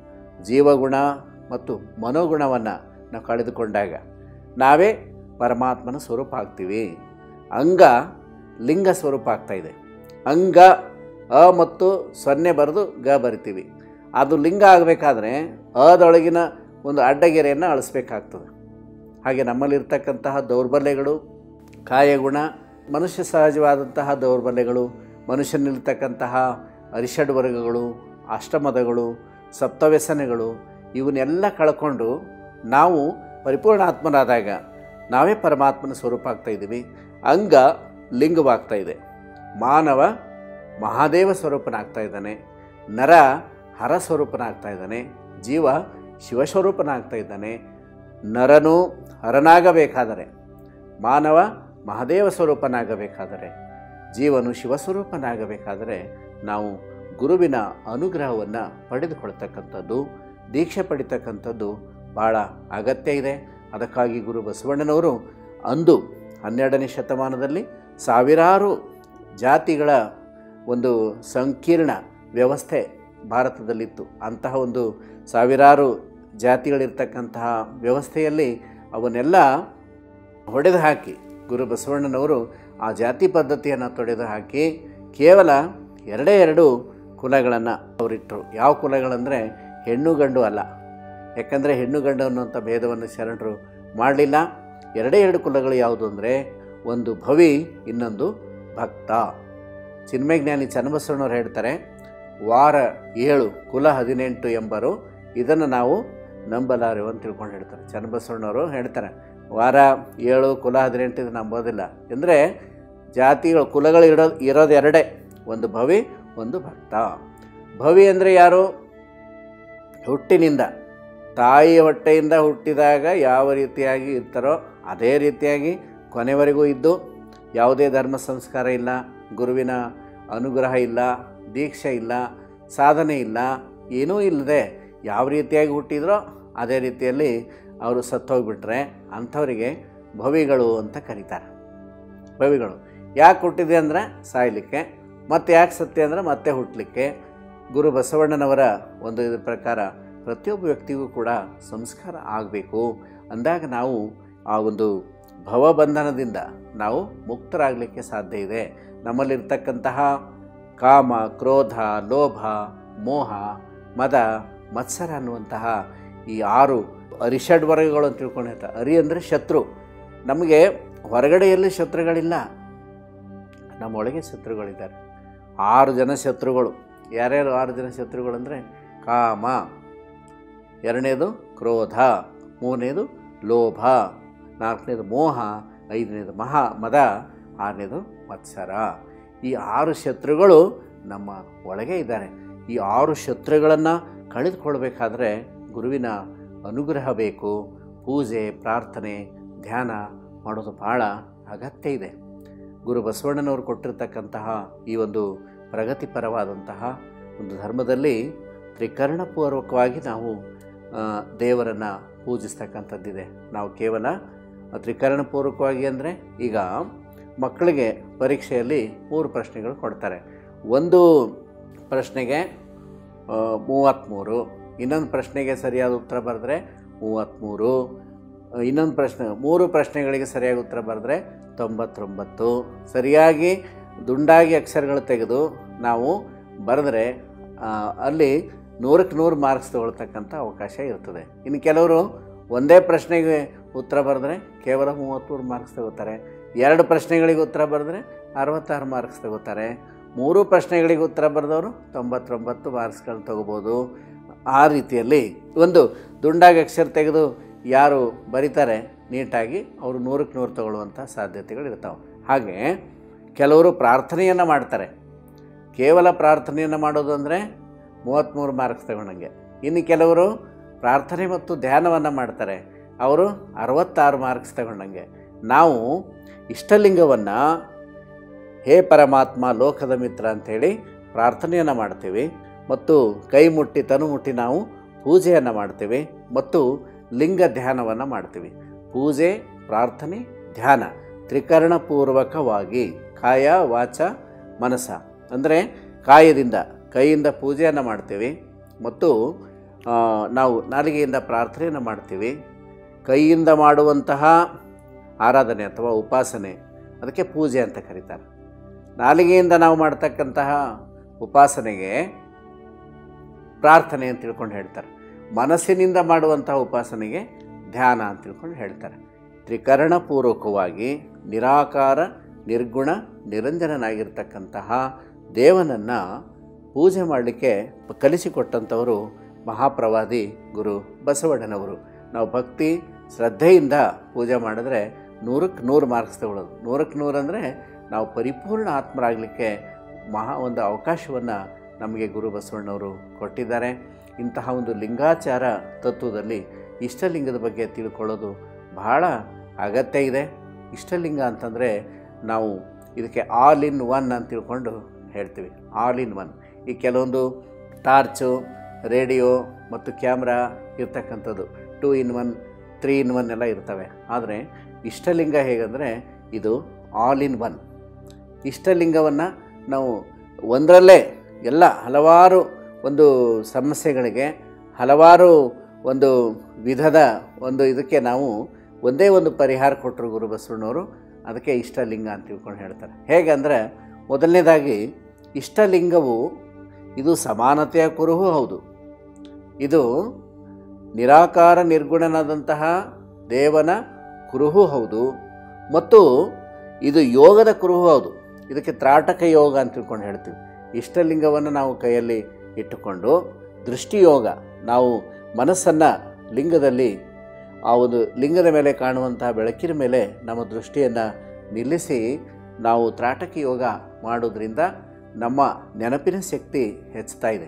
ಜೀವಗುಣ ಮತ್ತು ಮನೋಗುಣವನ್ನು ನಾವು ಕಳೆದುಕೊಂಡಾಗ ನಾವೇ ಪರಮಾತ್ಮನ ಸ್ವರೂಪ ಆಗ್ತೀವಿ ಅಂಗ ಲಿಂಗ ಸ್ವರೂಪ ಆಗ್ತಾಯಿದೆ ಅಂಗ ಅ ಮತ್ತು ಸೊನ್ನೆ ಬರೆದು ಗ ಬರಿತೀವಿ ಅದು ಲಿಂಗ ಆಗಬೇಕಾದ್ರೆ ಅದೊಳಗಿನ ಒಂದು ಅಡ್ಡಗೆರೆಯನ್ನು ಅಳಿಸ್ಬೇಕಾಗ್ತದೆ ಹಾಗೆ ನಮ್ಮಲ್ಲಿರ್ತಕ್ಕಂತಹ ದೌರ್ಬಲ್ಯಗಳು ಕಾಯಗುಣ ಮನುಷ್ಯ ಸಹಜವಾದಂತಹ ದೌರ್ಬಲ್ಯಗಳು ಮನುಷ್ಯನಲ್ಲಿರ್ತಕ್ಕಂತಹ ಅರಿಷಡ್ ವರ್ಗಗಳು ಅಷ್ಟಮದಗಳು ಸಪ್ತವ್ಯಸನಗಳು ಇವನ್ನೆಲ್ಲ ಕಳ್ಕೊಂಡು ನಾವು ಪರಿಪೂರ್ಣ ಆತ್ಮರಾದಾಗ ನಾವೇ ಪರಮಾತ್ಮನ ಸ್ವರೂಪ ಆಗ್ತಾ ಇದ್ದೀವಿ ಅಂಗ ಲಿಂಗವಾಗ್ತಾ ಇದೆ ಮಾನವ ಮಹಾದೇವ ಸ್ವರೂಪನಾಗ್ತಾ ಇದ್ದಾನೆ ನರ ಹರ ಸ್ವರೂಪನಾಗ್ತಾ ಇದ್ದಾನೆ ಜೀವ ಶಿವಸ್ವರೂಪನಾಗ್ತಾ ಇದ್ದಾನೆ ನರನು ಹರನಾಗಬೇಕಾದರೆ ಮಾನವ ಮಹಾದೇವ ಸ್ವರೂಪನಾಗಬೇಕಾದರೆ ಜೀವನು ಶಿವಸ್ವರೂಪನಾಗಬೇಕಾದರೆ ನಾವು ಗುರುವಿನ ಅನುಗ್ರಹವನ್ನು ಪಡೆದುಕೊಳ್ತಕ್ಕಂಥದ್ದು ದೀಕ್ಷೆ ಪಡಿತಕ್ಕಂಥದ್ದು ಭಾಳ ಅಗತ್ಯ ಇದೆ ಅದಕ್ಕಾಗಿ ಗುರು ಬಸವಣ್ಣನವರು ಅಂದು ಹನ್ನೆರಡನೇ ಶತಮಾನದಲ್ಲಿ ಸಾವಿರಾರು ಜಾತಿಗಳ ಒಂದು ಸಂಕೀರ್ಣ ವ್ಯವಸ್ಥೆ ಭಾರತದಲ್ಲಿತ್ತು ಅಂತಹ ಒಂದು ಸಾವಿರಾರು ಜಾತಿಗಳಿರ್ತಕ್ಕಂತಹ ವ್ಯವಸ್ಥೆಯಲ್ಲಿ ಅವನ್ನೆಲ್ಲ ಹೊಡೆದು ಹಾಕಿ ಗುರು ಬಸವಣ್ಣನವರು ಆ ಜಾತಿ ಪದ್ಧತಿಯನ್ನು ತೊಡೆದು ಹಾಕಿ ಕೇವಲ ಎರಡೇ ಎರಡು ಕುಲಗಳನ್ನು ಅವರಿಟ್ಟರು ಯಾವ ಕುಲಗಳಂದರೆ ಹೆಣ್ಣು ಗಂಡು ಅಲ್ಲ ಯಾಕಂದರೆ ಹೆಣ್ಣು ಗಂಡು ಅನ್ನುವಂಥ ಭೇದವನ್ನು ಶರಣರು ಮಾಡಲಿಲ್ಲ ಎರಡೇ ಎರಡು ಕುಲಗಳು ಯಾವುದು ಅಂದರೆ ಒಂದು ಭವಿ ಇನ್ನೊಂದು ಭಕ್ತ ಚಿನ್ಮಯಜ್ಞಾನಿ ಚನ್ನಬಸವಣ್ಣವ್ರು ಹೇಳ್ತಾರೆ ವಾರ ಏಳು ಕುಲ ಹದಿನೆಂಟು ಎಂಬರು ಇದನ್ನು ನಾವು ನಂಬಲಾರೆವು ಅಂತ ತಿಳ್ಕೊಂಡು ಹೇಳ್ತಾರೆ ಚನ್ನಬಸವಣ್ಣವರು ಹೇಳ್ತಾರೆ ವಾರ ಏಳು ಕುಲ ಹದಿನೆಂಟು ಇದು ನಂಬೋದಿಲ್ಲ ಅಂದರೆ ಜಾತಿಗಳು ಕುಲಗಳು ಇಡೋ ಇರೋದು ಎರಡೇ ಒಂದು ಭವಿ ಒಂದು ಭಕ್ತ ಭವಿ ಅಂದರೆ ಯಾರು ಹುಟ್ಟಿನಿಂದ ತಾಯಿಯ ಹೊಟ್ಟೆಯಿಂದ ಹುಟ್ಟಿದಾಗ ಯಾವ ರೀತಿಯಾಗಿ ಇರ್ತಾರೋ ಅದೇ ರೀತಿಯಾಗಿ ಕೊನೆವರೆಗೂ ಇದ್ದು ಯಾವುದೇ ಧರ್ಮ ಸಂಸ್ಕಾರ ಇಲ್ಲ ಗುರುವಿನ ಅನುಗ್ರಹ ಇಲ್ಲ ದೀಕ್ಷೆ ಇಲ್ಲ ಸಾಧನೆ ಇಲ್ಲ ಏನೂ ಇಲ್ಲದೆ ಯಾವ ರೀತಿಯಾಗಿ ಹುಟ್ಟಿದ್ರೋ ಅದೇ ರೀತಿಯಲ್ಲಿ ಅವರು ಸತ್ತೋಗ್ಬಿಟ್ರೆ ಅಂಥವರಿಗೆ ಭವಿಗಳು ಅಂತ ಕರೀತಾರೆ ಭವಿಗಳು ಯಾಕೆ ಹುಟ್ಟಿದೆ ಅಂದರೆ ಸಾಯಲಿಕ್ಕೆ ಮತ್ತು ಯಾಕೆ ಸತ್ಯ ಅಂದರೆ ಮತ್ತೆ ಹುಟ್ಟಲಿಕ್ಕೆ ಗುರು ಬಸವಣ್ಣನವರ ಒಂದು ಇದ್ರ ಪ್ರಕಾರ ಪ್ರತಿಯೊಬ್ಬ ವ್ಯಕ್ತಿಗೂ ಕೂಡ ಸಂಸ್ಕಾರ ಆಗಬೇಕು ಅಂದಾಗ ನಾವು ಆ ಒಂದು ಭವಬಂಧನದಿಂದ ನಾವು ಮುಕ್ತರಾಗಲಿಕ್ಕೆ ಸಾಧ್ಯ ಇದೆ ನಮ್ಮಲ್ಲಿರ್ತಕ್ಕಂತಹ ಕಾಮ ಕ್ರೋಧ ಲೋಭ ಮೋಹ ಮದ ಮತ್ಸರ ಅನ್ನುವಂತಹ ಈ ಆರು ಅರಿಷಡ್ ವರ್ಗಗಳು ಅಂತ ತಿಳ್ಕೊಂಡು ಹೇಳ್ತಾರೆ ಅರಿ ಅಂದರೆ ಶತ್ರು ನಮಗೆ ಹೊರಗಡೆಯಲ್ಲಿ ಶತ್ರುಗಳಿಲ್ಲ ನಮ್ಮೊಳಗೆ ಶತ್ರುಗಳಿದ್ದಾರೆ ಆರು ಜನ ಶತ್ರುಗಳು ಯಾರ್ಯಾರು ಆರು ಜನ ಶತ್ರುಗಳು ಅಂದರೆ ಕಾಮ ಎರಡನೇದು ಕ್ರೋಧ ಮೂರನೇದು ಲೋಭ ನಾಲ್ಕನೇದು ಮೋಹ ಐದನೇದು ಮಹಾ ಮದ ಆರನೇದು ಮತ್ಸರ ಈ ಆರು ಶತ್ರುಗಳು ನಮ್ಮ ಒಳಗೆ ಇದ್ದಾರೆ ಈ ಆರು ಶತ್ರುಗಳನ್ನು ಕಳೆದುಕೊಳ್ಬೇಕಾದ್ರೆ ಗುರುವಿನ ಅನುಗ್ರಹ ಬೇಕು ಪೂಜೆ ಪ್ರಾರ್ಥನೆ ಧ್ಯಾನ ಮಾಡೋದು ಭಾಳ ಅಗತ್ಯ ಇದೆ ಗುರು ಬಸವಣ್ಣನವರು ಕೊಟ್ಟಿರ್ತಕ್ಕಂತಹ ಈ ಒಂದು ಪ್ರಗತಿಪರವಾದಂತಹ ಒಂದು ಧರ್ಮದಲ್ಲಿ ತ್ರಿಕರಣಪೂರ್ವಕವಾಗಿ ನಾವು ದೇವರನ್ನು ಪೂಜಿಸ್ತಕ್ಕಂಥದ್ದಿದೆ ನಾವು ಕೇವಲ ತ್ರಿಕರಣಪೂರ್ವಕವಾಗಿ ಅಂದರೆ ಈಗ ಮಕ್ಕಳಿಗೆ ಪರೀಕ್ಷೆಯಲ್ಲಿ ಮೂರು ಪ್ರಶ್ನೆಗಳು ಕೊಡ್ತಾರೆ ಒಂದು ಪ್ರಶ್ನೆಗೆ ಆ, ಮೂವತ್ತ್ಮೂರು ಇನ್ನೊಂದು ಪ್ರಶ್ನೆಗೆ ಸರಿಯಾದ ಉತ್ತರ ಬರೆದ್ರೆ ಮೂವತ್ತ್ಮೂರು ಇನ್ನೊಂದು ಪ್ರಶ್ನೆ ಮೂರು ಪ್ರಶ್ನೆಗಳಿಗೆ ಸರಿಯಾಗಿ ಉತ್ತರ ಬರೆದ್ರೆ ತೊಂಬತ್ತೊಂಬತ್ತು ಸರಿಯಾಗಿ ದುಂಡಾಗಿ ಅಕ್ಷರಗಳು ತೆಗೆದು ನಾವು ಬರೆದ್ರೆ ಆ, ಅಲ್ಲಿ ನೂರಕ್ಕೆ ನೂರು ಮಾರ್ಕ್ಸ್ ತಗೊಳ್ತಕ್ಕಂಥ ಅವಕಾಶ ಇರ್ತದೆ ಇನ್ನು ಕೆಲವರು ಒಂದೇ ಪ್ರಶ್ನೆಗೆ ಉತ್ತರ ಬರೆದ್ರೆ ಕೇವಲ ಮೂವತ್ತ್ಮೂರು ಮಾರ್ಕ್ಸ್ ತಗೋತಾರೆ ಎರಡು ಪ್ರಶ್ನೆಗಳಿಗೆ ಉತ್ತರ ಬರೆದ್ರೆ ಅರವತ್ತಾರು ಮಾರ್ಕ್ಸ್ ತಗೋತಾರೆ ಮೂರು ಪ್ರಶ್ನೆಗಳಿಗೆ ಉತ್ತರ ಬರೆದವರು ತೊಂಬತ್ತೊಂಬತ್ತು ಮಾರ್ಕ್ಸ್ಗಳನ್ನ ತಗೋಬೋದು ಆ ರೀತಿಯಲ್ಲಿ ಒಂದು ದುಂಡಾಗಿ ಅಕ್ಷರ ತೆಗೆದು ಯಾರು ಬರೀತಾರೆ ನೀಟಾಗಿ ಅವರು ನೂರಕ್ಕೆ ನೂರು ತಗೊಳ್ಳುವಂಥ ಸಾಧ್ಯತೆಗಳು ಇರ್ತಾವೆ ಹಾಗೆ ಕೆಲವರು ಪ್ರಾರ್ಥನೆಯನ್ನು ಮಾಡ್ತಾರೆ ಕೇವಲ ಪ್ರಾರ್ಥನೆಯನ್ನು ಮಾಡೋದು ಅಂದರೆ ಮೂವತ್ತ್ಮೂರು ಮಾರ್ಕ್ಸ್ ತಗೊಂಡಂಗೆ ಇನ್ನು ಕೆಲವರು ಪ್ರಾರ್ಥನೆ ಮತ್ತು ಧ್ಯಾನವನ್ನು ಮಾಡ್ತಾರೆ ಅವರು ಅರವತ್ತಾರು ಮಾರ್ಕ್ಸ್ ತಗೊಂಡಂಗೆ ನಾವು ಇಷ್ಟಲಿಂಗವನ್ನು ಹೇ ಪರಮಾತ್ಮ ಲೋಕದ ಮಿತ್ರ ಅಂಥೇಳಿ ಪ್ರಾರ್ಥನೆಯನ್ನು ಮಾಡ್ತೀವಿ ಮತ್ತು ಕೈ ಮುಟ್ಟಿ ತನು ಮುಟ್ಟಿ ನಾವು ಪೂಜೆಯನ್ನು ಮಾಡ್ತೀವಿ ಮತ್ತು ಲಿಂಗ ಧ್ಯಾನವನ್ನು ಮಾಡ್ತೀವಿ ಪೂಜೆ ಪ್ರಾರ್ಥನೆ ಧ್ಯಾನ ತ್ರಿಕರಣಪೂರ್ವಕವಾಗಿ ಕಾಯ ವಾಚ ಮನಸ ಅಂದರೆ ಕಾಯದಿಂದ ಕೈಯಿಂದ ಪೂಜೆಯನ್ನು ಮಾಡ್ತೀವಿ ಮತ್ತು ಆ, ನಾವು ನಾಲಿಗೆಯಿಂದ ಪ್ರಾರ್ಥನೆಯನ್ನು ಮಾಡ್ತೀವಿ ಕೈಯಿಂದ ಮಾಡುವಂತಹ ಆರಾಧನೆ ಅಥವಾ ಉಪಾಸನೆ ಅದಕ್ಕೆ ಪೂಜೆ ಅಂತ ಕರೀತಾರೆ ನಾಲಿಗೆಯಿಂದ ನಾವು ಮಾಡ್ತಕ್ಕಂತಹ ಉಪಾಸನೆಗೆ ಪ್ರಾರ್ಥನೆ ಅಂತ ತಿಳ್ಕೊಂಡು ಹೇಳ್ತಾರೆ ಮನಸ್ಸಿನಿಂದ ಮಾಡುವಂತಹ ಉಪಾಸನೆಗೆ ಧ್ಯಾನ ಅಂತ ತಿಳ್ಕೊಂಡು ಹೇಳ್ತಾರೆ ತ್ರಿಕರಣಪೂರ್ವಕವಾಗಿ ನಿರಾಕಾರ ನಿರ್ಗುಣ ನಿರಂಜನನಾಗಿರ್ತಕ್ಕಂತಹ ದೇವನನ್ನು ಪೂಜೆ ಮಾಡಲಿಕ್ಕೆ ಕಲಿಸಿಕೊಟ್ಟಂಥವರು ಮಹಾಪ್ರವಾದಿ ಗುರು ಬಸವಣ್ಣನವರು ನಾವು ಭಕ್ತಿ ಶ್ರದ್ಧೆಯಿಂದ ಪೂಜೆ ಮಾಡಿದ್ರೆ ನೂರಕ್ಕೆ ನೂರು ಮಾರ್ಕ್ಸ್ ತಗೊಳ್ಳೋದು ನೂರಕ್ಕೆ ನೂರು ಅಂದರೆ ನಾವು ಪರಿಪೂರ್ಣ ಆತ್ಮರಾಗಲಿಕ್ಕೆ ಮಹಾ ಒಂದು ಅವಕಾಶವನ್ನು ನಮಗೆ ಗುರು ಬಸವಣ್ಣವರು ಕೊಟ್ಟಿದ್ದಾರೆ ಇಂತಹ ಒಂದು ಲಿಂಗಾಚಾರ ತತ್ವದಲ್ಲಿ ಇಷ್ಟಲಿಂಗದ ಬಗ್ಗೆ ತಿಳ್ಕೊಳ್ಳೋದು ಬಹಳ ಅಗತ್ಯ ಇದೆ ಇಷ್ಟಲಿಂಗ ಅಂತಂದರೆ ನಾವು ಇದಕ್ಕೆ ಆಲ್ ಇನ್ ಒನ್ ಅಂತ ತಿಳ್ಕೊಂಡು ಹೇಳ್ತೀವಿ ಆಲ್ ಇನ್ ಒನ್ ಈ ಕೆಲವೊಂದು ಟಾರ್ಚು ರೇಡಿಯೋ ಮತ್ತು ಕ್ಯಾಮ್ರಾ ಇರ್ತಕ್ಕಂಥದ್ದು two in one three in one ಎಲ್ಲ ಇರ್ತವೆ ಆದರೆ ಇಷ್ಟಲಿಂಗ ಹೇಗಂದರೆ ಇದು ಆಲ್ ಇನ್ ಒನ್ ಇಷ್ಟಲಿಂಗವನ್ನು ನಾವು ಒಂದರಲ್ಲೇ ಎಲ್ಲ ಹಲವಾರು ಒಂದು ಸಮಸ್ಯೆಗಳಿಗೆ ಹಲವಾರು ಒಂದು ವಿಧದ ಒಂದು ಇದಕ್ಕೆ ನಾವು ಒಂದೇ ಒಂದು ಪರಿಹಾರ ಕೊಟ್ಟರು ಗುರು ಬಸವಣ್ಣವರು ಅದಕ್ಕೆ ಇಷ್ಟಲಿಂಗ ಅಂತ ತಿಳ್ಕೊಂಡು ಹೇಳ್ತಾರೆ ಹೇಗಂದರೆ ಮೊದಲನೇದಾಗಿ ಇಷ್ಟಲಿಂಗವು ಇದು ಸಮಾನತೆಯ ಕುರುಹು ಹೌದು ಇದು ನಿರಾಕಾರ ನಿರ್ಗುಣನಾದಂತಹ ದೇವನ ಕುರುಹು ಹೌದು ಮತ್ತು ಇದು ಯೋಗದ ಕುರುಹು ಹೌದು ಇದಕ್ಕೆ ತ್ರಾಟಕ ಯೋಗ ಅಂತ ತಿಳ್ಕೊಂಡು ಹೇಳ್ತೀವಿ ಇಷ್ಟಲಿಂಗವನ್ನು ನಾವು ಕೈಯಲ್ಲಿ ಇಟ್ಟುಕೊಂಡು ದೃಷ್ಟಿಯೋಗ ನಾವು ಮನಸ್ಸನ್ನು ಲಿಂಗದಲ್ಲಿ ಆ ಒಂದು ಲಿಂಗದ ಮೇಲೆ ಕಾಣುವಂತಹ ಬೆಳಕಿನ ಮೇಲೆ ನಮ್ಮ ದೃಷ್ಟಿಯನ್ನು ನಿಲ್ಲಿಸಿ ನಾವು ತ್ರಾಟಕ ಯೋಗ ಮಾಡೋದ್ರಿಂದ ನಮ್ಮ ನೆನಪಿನ ಶಕ್ತಿ ಹೆಚ್ಚುತ್ತಾ ಇದೆ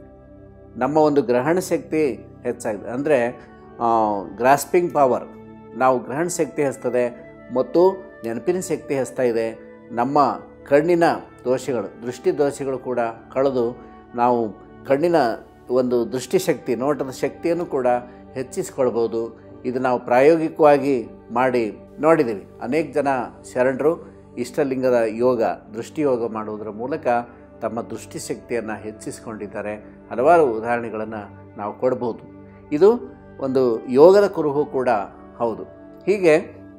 ನಮ್ಮ ಒಂದು ಗ್ರಹಣ ಶಕ್ತಿ ಹೆಚ್ಚಾಗಿದೆ ಅಂದರೆ ಗ್ರಾಸ್ಪಿಂಗ್ ಪವರ್ ನಾವು ಗ್ರಹಣ ಶಕ್ತಿ ಹೆಚ್ಚುತ್ತದೆ ಮತ್ತು ನೆನಪಿನ ಶಕ್ತಿ ಹೆಚ್ಚುತ್ತಾ ಇದೆ ನಮ್ಮ ಕಣ್ಣಿನ ದೋಷಗಳು ದೃಷ್ಟಿ ದೋಷಗಳು ಕೂಡ ಕಳೆದು ನಾವು ಕಣ್ಣಿನ ಒಂದು ದೃಷ್ಟಿಶಕ್ತಿ ನೋಟದ ಶಕ್ತಿಯನ್ನು ಕೂಡ ಹೆಚ್ಚಿಸ್ಕೊಳ್ಬೋದು ಇದು ನಾವು ಪ್ರಾಯೋಗಿಕವಾಗಿ ಮಾಡಿ ನೋಡಿದ್ದೀವಿ ಅನೇಕ ಜನ ಶರಣರು ಇಷ್ಟಲಿಂಗದ ಯೋಗ ದೃಷ್ಟಿಯೋಗ ಮಾಡುವುದರ ಮೂಲಕ ತಮ್ಮ ದೃಷ್ಟಿಶಕ್ತಿಯನ್ನು ಹೆಚ್ಚಿಸಿಕೊಂಡಿದ್ದಾರೆ ಹಲವಾರು ಉದಾಹರಣೆಗಳನ್ನು ನಾವು ಕೊಡ್ಬೋದು ಇದು ಒಂದು ಯೋಗದ ಕುರುಹು ಕೂಡ ಹೌದು ಹೀಗೆ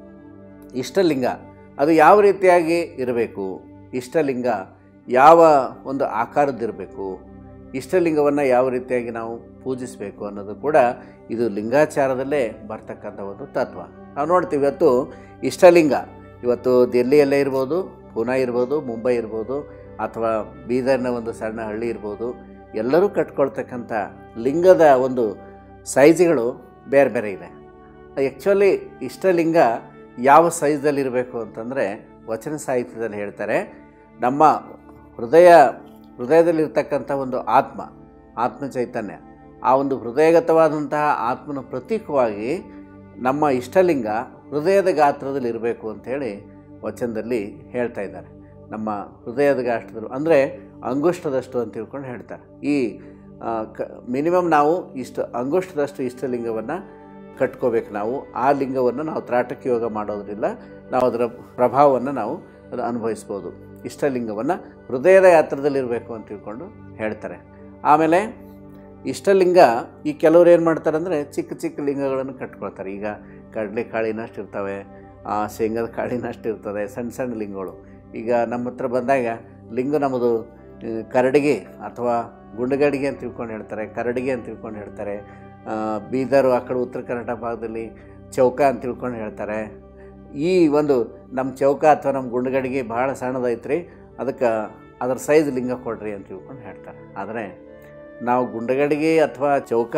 ಇಷ್ಟಲಿಂಗ ಅದು ಯಾವ ರೀತಿಯಾಗಿ ಇರಬೇಕು ಇಷ್ಟಲಿಂಗ ಯಾವ ಒಂದು ಆಕಾರದ್ದಿರಬೇಕು ಇಷ್ಟಲಿಂಗವನ್ನು ಯಾವ ರೀತಿಯಾಗಿ ನಾವು ಪೂಜಿಸಬೇಕು ಅನ್ನೋದು ಕೂಡ ಇದು ಲಿಂಗಾಚಾರದಲ್ಲೇ ಬರ್ತಕ್ಕಂಥ ಒಂದು ತತ್ವ ನಾವು ನೋಡ್ತೀವಿ ಇವತ್ತು ಇಷ್ಟಲಿಂಗ ಇವತ್ತು ದಿಲ್ಲಿಯಲ್ಲೇ ಇರ್ಬೋದು ಪುಣೆ ಇರ್ಬೋದು ಮುಂಬೈ ಇರ್ಬೋದು ಅಥವಾ ಬೀದರ್ನ ಒಂದು ಸಣ್ಣ ಹಳ್ಳಿ ಇರ್ಬೋದು ಎಲ್ಲರೂ ಕಟ್ಕೊಳ್ತಕ್ಕಂಥ ಲಿಂಗದ ಒಂದು ಸೈಜ್ಗಳು ಬೇರೆ ಬೇರೆ ಇದೆ ಆ್ಯಕ್ಚುಲಿ ಇಷ್ಟಲಿಂಗ ಯಾವ ಸೈಜಲ್ಲಿ ಇರಬೇಕು ಅಂತಂದರೆ ವಚನ ಸಾಹಿತ್ಯದಲ್ಲಿ ಹೇಳ್ತಾರೆ ನಮ್ಮ ಹೃದಯ ಹೃದಯದಲ್ಲಿರ್ತಕ್ಕಂಥ ಒಂದು ಆತ್ಮ ಆತ್ಮ ಚೈತನ್ಯ ಆ ಒಂದು ಹೃದಯಗತವಾದಂತಹ ಆತ್ಮನ ಪ್ರತೀಕವಾಗಿ ನಮ್ಮ ಇಷ್ಟಲಿಂಗ ಹೃದಯದ ಗಾತ್ರದಲ್ಲಿ ಇರಬೇಕು ಅಂಥೇಳಿ ವಚನದಲ್ಲಿ ಹೇಳ್ತಾ ಇದ್ದಾರೆ ನಮ್ಮ ಹೃದಯದ ಗಾತ್ರದಲ್ಲಿ ಅಂದರೆ ಅಂಗುಷ್ಟದಷ್ಟು ಅಂತ ತಿಳ್ಕೊಂಡು ಹೇಳ್ತಾರೆ ಈ ಆ, ಕ ಮಿನಿಮಮ್ ನಾವು ಇಷ್ಟು ಅಂಗುಷ್ಟದಷ್ಟು ಇಷ್ಟಲಿಂಗವನ್ನು ಕಟ್ಕೋಬೇಕು ನಾವು ಆ ಲಿಂಗವನ್ನು ನಾವು ತ್ರಾಟಕ ಯೋಗ ಮಾಡೋದ್ರಿಂದ ನಾವು ಅದರ ಪ್ರಭಾವವನ್ನು ನಾವು ಅದು ಅನುಭವಿಸ್ಬೋದು ಇಷ್ಟಲಿಂಗವನ್ನು ಹೃದಯದ ಯಾತ್ರದಲ್ಲಿರಬೇಕು ಅಂತ ತಿಳ್ಕೊಂಡು ಹೇಳ್ತಾರೆ ಆಮೇಲೆ ಇಷ್ಟಲಿಂಗ ಈ ಕೆಲವ್ರು ಏನು ಮಾಡ್ತಾರೆ ಅಂದರೆ ಚಿಕ್ಕ ಚಿಕ್ಕ ಲಿಂಗಗಳನ್ನು ಕಟ್ಕೊಳ್ತಾರೆ ಈಗ ಕಡಲೆ ಕಾಳಿನಷ್ಟು ಇರ್ತವೆ ಆ, ಶೇಂಗದ ಕಾಳಿನಷ್ಟು ಇರ್ತದೆ ಸಣ್ಣ ಸಣ್ಣ ಲಿಂಗಗಳು ಈಗ ನಮ್ಮ ಹತ್ರ ಬಂದಾಗ ಲಿಂಗ ನಮ್ಮದು ಆ, ಕರಡಿಗೆ ಅಥವಾ ಗುಂಡಗಡಿಗೆ ಅಂತ ತಿಳ್ಕೊಂಡು ಹೇಳ್ತಾರೆ ಕರಡಿಗೆ ಅಂತ ತಿಳ್ಕೊಂಡು ಹೇಳ್ತಾರೆ ಆ, ಬೀದರು ಆ ಕಡೆ ಉತ್ತರ ಕರ್ನಾಟಕ ಭಾಗದಲ್ಲಿ ಚೌಕ ಅಂತ ತಿಳ್ಕೊಂಡು ಹೇಳ್ತಾರೆ ಈ ಒಂದು ನಮ್ಮ ಚೌಕ ಅಥವಾ ನಮ್ಮ ಗುಂಡಗಡಿಗೆ ಭಾಳ ಸಣ್ಣದೈತ್ರಿ ಅದಕ್ಕೆ ಅದ್ರ ಸೈಜ್ ಲಿಂಗ ಕೊಡ್ರಿ ಅಂತ ತಿಳ್ಕೊಂಡು ಹೇಳ್ತಾರೆ ಆದರೆ ನಾವು ಗುಂಡಗಡಿಗೆ ಅಥವಾ ಚೌಕ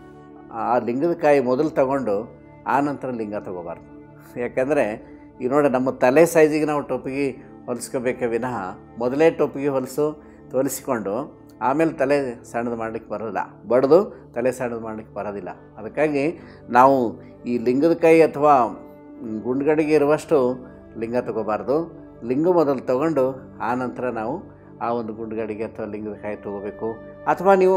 ಆ ಲಿಂಗದ ಕಾಯಿ ಮೊದಲು ತಗೊಂಡು ಆ ನಂತರ ಲಿಂಗ ತಗೋಬಾರ್ದು ಯಾಕಂದರೆ ಈ ನೋಡಿ ನಮ್ಮ ತಲೆ ಸೈಜಿಗೆ ನಾವು ಟೊಪ್ಪಿಗೆ ಹೊಲಿಸ್ಕೋಬೇಕೆ ವಿನಃ ಮೊದಲೇ ಟೊಪ್ಪಿಗೆ ಹೊಲಿಸು ಹೊಲಿಸಿಕೊಂಡು ಆಮೇಲೆ ತಲೆ ಸಣ್ಣದು ಮಾಡಲಿಕ್ಕೆ ಬರೋಲ್ಲ ಬಡ್ದು ತಲೆ ಸಣ್ಣದು ಮಾಡಲಿಕ್ಕೆ ಬರೋದಿಲ್ಲ ಅದಕ್ಕಾಗಿ ನಾವು ಈ ಲಿಂಗದ ಕೈ ಅಥವಾ ಗುಂಡ್ಗಡಿಗೆ ಇರುವಷ್ಟು ಲಿಂಗ ತಗೋಬಾರ್ದು ಲಿಂಗ ಮೊದಲು ತಗೊಂಡು ಆ ನಂತರ ನಾವು ಆ ಒಂದು ಗುಂಡ್ಗಡಿಗೆ ಅಥವಾ ಲಿಂಗದ ಕಾಯಿ ತಗೋಬೇಕು ಅಥವಾ ನೀವು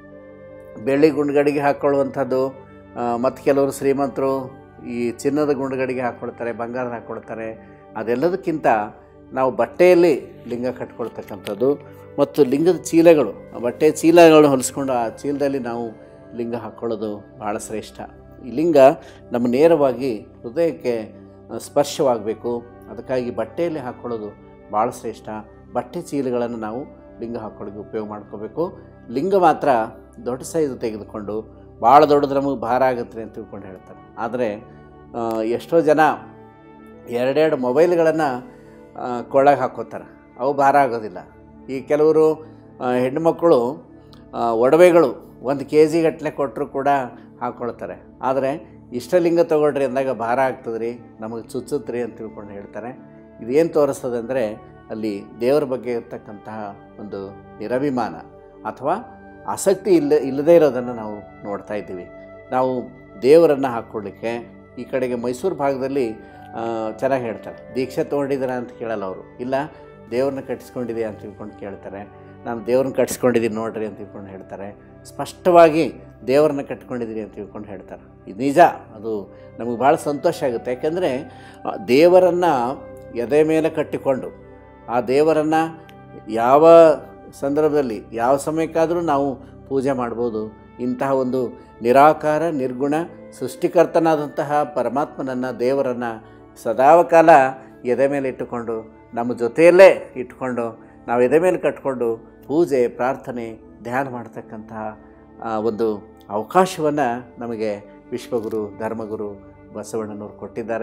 ಬೆಳ್ಳಿ ಗುಂಡ್ಗಡಿಗೆ ಹಾಕ್ಕೊಳ್ಳುವಂಥದ್ದು ಮತ್ತು ಕೆಲವರು ಶ್ರೀಮಂತರು ಈ ಚಿನ್ನದ ಗುಂಡುಗಡಿಗೆ ಹಾಕ್ಕೊಳ್ತಾರೆ ಬಂಗಾರದ ಹಾಕ್ಕೊಳ್ತಾರೆ ಅದೆಲ್ಲದಕ್ಕಿಂತ ನಾವು ಬಟ್ಟೆಯಲ್ಲಿ ಲಿಂಗ ಕಟ್ಕೊಳ್ತಕ್ಕಂಥದ್ದು ಮತ್ತು ಲಿಂಗದ ಚೀಲಗಳು ಆ ಬಟ್ಟೆ ಚೀಲಗಳನ್ನು ಹೊಲಿಸ್ಕೊಂಡು ಆ ಚೀಲದಲ್ಲಿ ನಾವು ಲಿಂಗ ಹಾಕ್ಕೊಳ್ಳೋದು ಭಾಳ ಶ್ರೇಷ್ಠ ಈ ಲಿಂಗ ನಮ್ಮ ನೇರವಾಗಿ ಹೃದಯಕ್ಕೆ ಆ, ಸ್ಪರ್ಶವಾಗಬೇಕು ಅದಕ್ಕಾಗಿ ಬಟ್ಟೆಯಲ್ಲಿ ಹಾಕ್ಕೊಳ್ಳೋದು ಭಾಳ ಶ್ರೇಷ್ಠ ಬಟ್ಟೆ ಚೀಲಗಳನ್ನು ನಾವು ಲಿಂಗ ಹಾಕ್ಕೊಳ್ಳೋಕೆ ಉಪಯೋಗ ಮಾಡ್ಕೋಬೇಕು ಲಿಂಗ ಮಾತ್ರ ದೊಡ್ಡ ಸೈಜ್ ತೆಗೆದುಕೊಂಡು ಭಾಳ ದೊಡ್ಡದು ನಮಗೆ ಭಾರ ಆಗುತ್ತೆ ಅಂತ ತಿಳ್ಕೊಂಡು ಹೇಳ್ತಾರೆ ಆದರೆ ಆ, ಎಷ್ಟೋ ಜನ ಎರಡೆರಡು ಮೊಬೈಲ್ಗಳನ್ನು ಕೊಳ್ಳಾಗ ಹಾಕ್ಕೋತಾರೆ ಅವು ಭಾರ ಆಗೋದಿಲ್ಲ ಈ ಕೆಲವರು ಆ, ಹೆಣ್ಣುಮಕ್ಕಳು ಆ, ಒಡವೆಗಳು ಒಂದು ಕೆ ಜಿ ಗಟ್ಟಲೆ ಕೊಟ್ಟರು ಕೂಡ ಹಾಕ್ಕೊಳ್ತಾರೆ ಆದರೆ ಇಷ್ಟಲಿಂಗ ತೊಗೊಳ್ರಿ ಅಂದಾಗ ಭಾರ ಆಗ್ತದೆ ರೀ ನಮಗೆ ಚುಚ್ಚುತ್ತೆ ರೀ ಅಂತ ತಿಳ್ಕೊಂಡು ಹೇಳ್ತಾರೆ ಇದೇನು ತೋರಿಸ್ತದೆ ಅಂದರೆ ಅಲ್ಲಿ ದೇವರ ಬಗ್ಗೆ ಇರ್ತಕ್ಕಂತಹ ಒಂದು ನಿರಭಿಮಾನ ಅಥವಾ ಆಸಕ್ತಿ ಇಲ್ಲ ಇಲ್ಲದೇ ಇರೋದನ್ನು ನಾವು ನೋಡ್ತಾ ಇದ್ದೀವಿ ನಾವು ದೇವರನ್ನು ಹಾಕ್ಕೊಳ್ಳಿಕ್ಕೆ ಈ ಕಡೆಗೆ ಮೈಸೂರು ಭಾಗದಲ್ಲಿ ಆ, ಚೆನ್ನಾಗಿ ಹೇಳ್ತಾರೆ ದೀಕ್ಷೆ ತೊಗೊಂಡಿದ್ದೀರಾ ಅಂತ ಕೇಳಲ್ಲ ಅವರು ಇಲ್ಲ ದೇವ್ರನ್ನ ಕಟ್ಟಿಸ್ಕೊಂಡಿದೆ ಅಂತ ತಿಳ್ಕೊಂಡು ಕೇಳ್ತಾರೆ ನಾನು ದೇವ್ರನ್ನ ಕಟ್ಸ್ಕೊಂಡಿದ್ದೀನಿ ನೋಡ್ರಿ ಅಂತ ತಿಳ್ಕೊಂಡು ಹೇಳ್ತಾರೆ ಸ್ಪಷ್ಟವಾಗಿ ದೇವ್ರನ್ನ ಕಟ್ಕೊಂಡಿದ್ದೀರಿ ಅಂತ ತಿಳ್ಕೊಂಡು ಹೇಳ್ತಾರೆ ಇದು ನಿಜ ಅದು ನಮಗೆ ಭಾಳ ಸಂತೋಷ ಆಗುತ್ತೆ ಯಾಕೆಂದರೆ ದೇವರನ್ನು ಎದೆ ಮೇಲೆ ಕಟ್ಟಿಕೊಂಡು ಆ ದೇವರನ್ನು ಯಾವ ಸಂದರ್ಭದಲ್ಲಿ ಯಾವ ಸಮಯಕ್ಕಾದರೂ ನಾವು ಪೂಜೆ ಮಾಡ್ಬೋದು ಇಂತಹ ಒಂದು ನಿರಾಕಾರ ನಿರ್ಗುಣ ಸೃಷ್ಟಿಕರ್ತನಾದಂತಹ ಪರಮಾತ್ಮನನ್ನು ದೇವರನ್ನು ಸದಾವಕಾಲ ಎದೆ ಮೇಲೆ ಇಟ್ಟುಕೊಂಡು ನಮ್ಮ ಜೊತೆಯಲ್ಲೇ ಇಟ್ಕೊಂಡು ನಾವು ಎದೆ ಮೇಲೆ ಕಟ್ಕೊಂಡು ಪೂಜೆ ಪ್ರಾರ್ಥನೆ ಧ್ಯಾನ ಮಾಡ್ತಕ್ಕಂತಹ ಆ, ಒಂದು ಅವಕಾಶವನ್ನು ನಮಗೆ ವಿಶ್ವಗುರು ಧರ್ಮಗುರು ಬಸವಣ್ಣನವರು ಕೊಟ್ಟಿದ್ದಾರೆ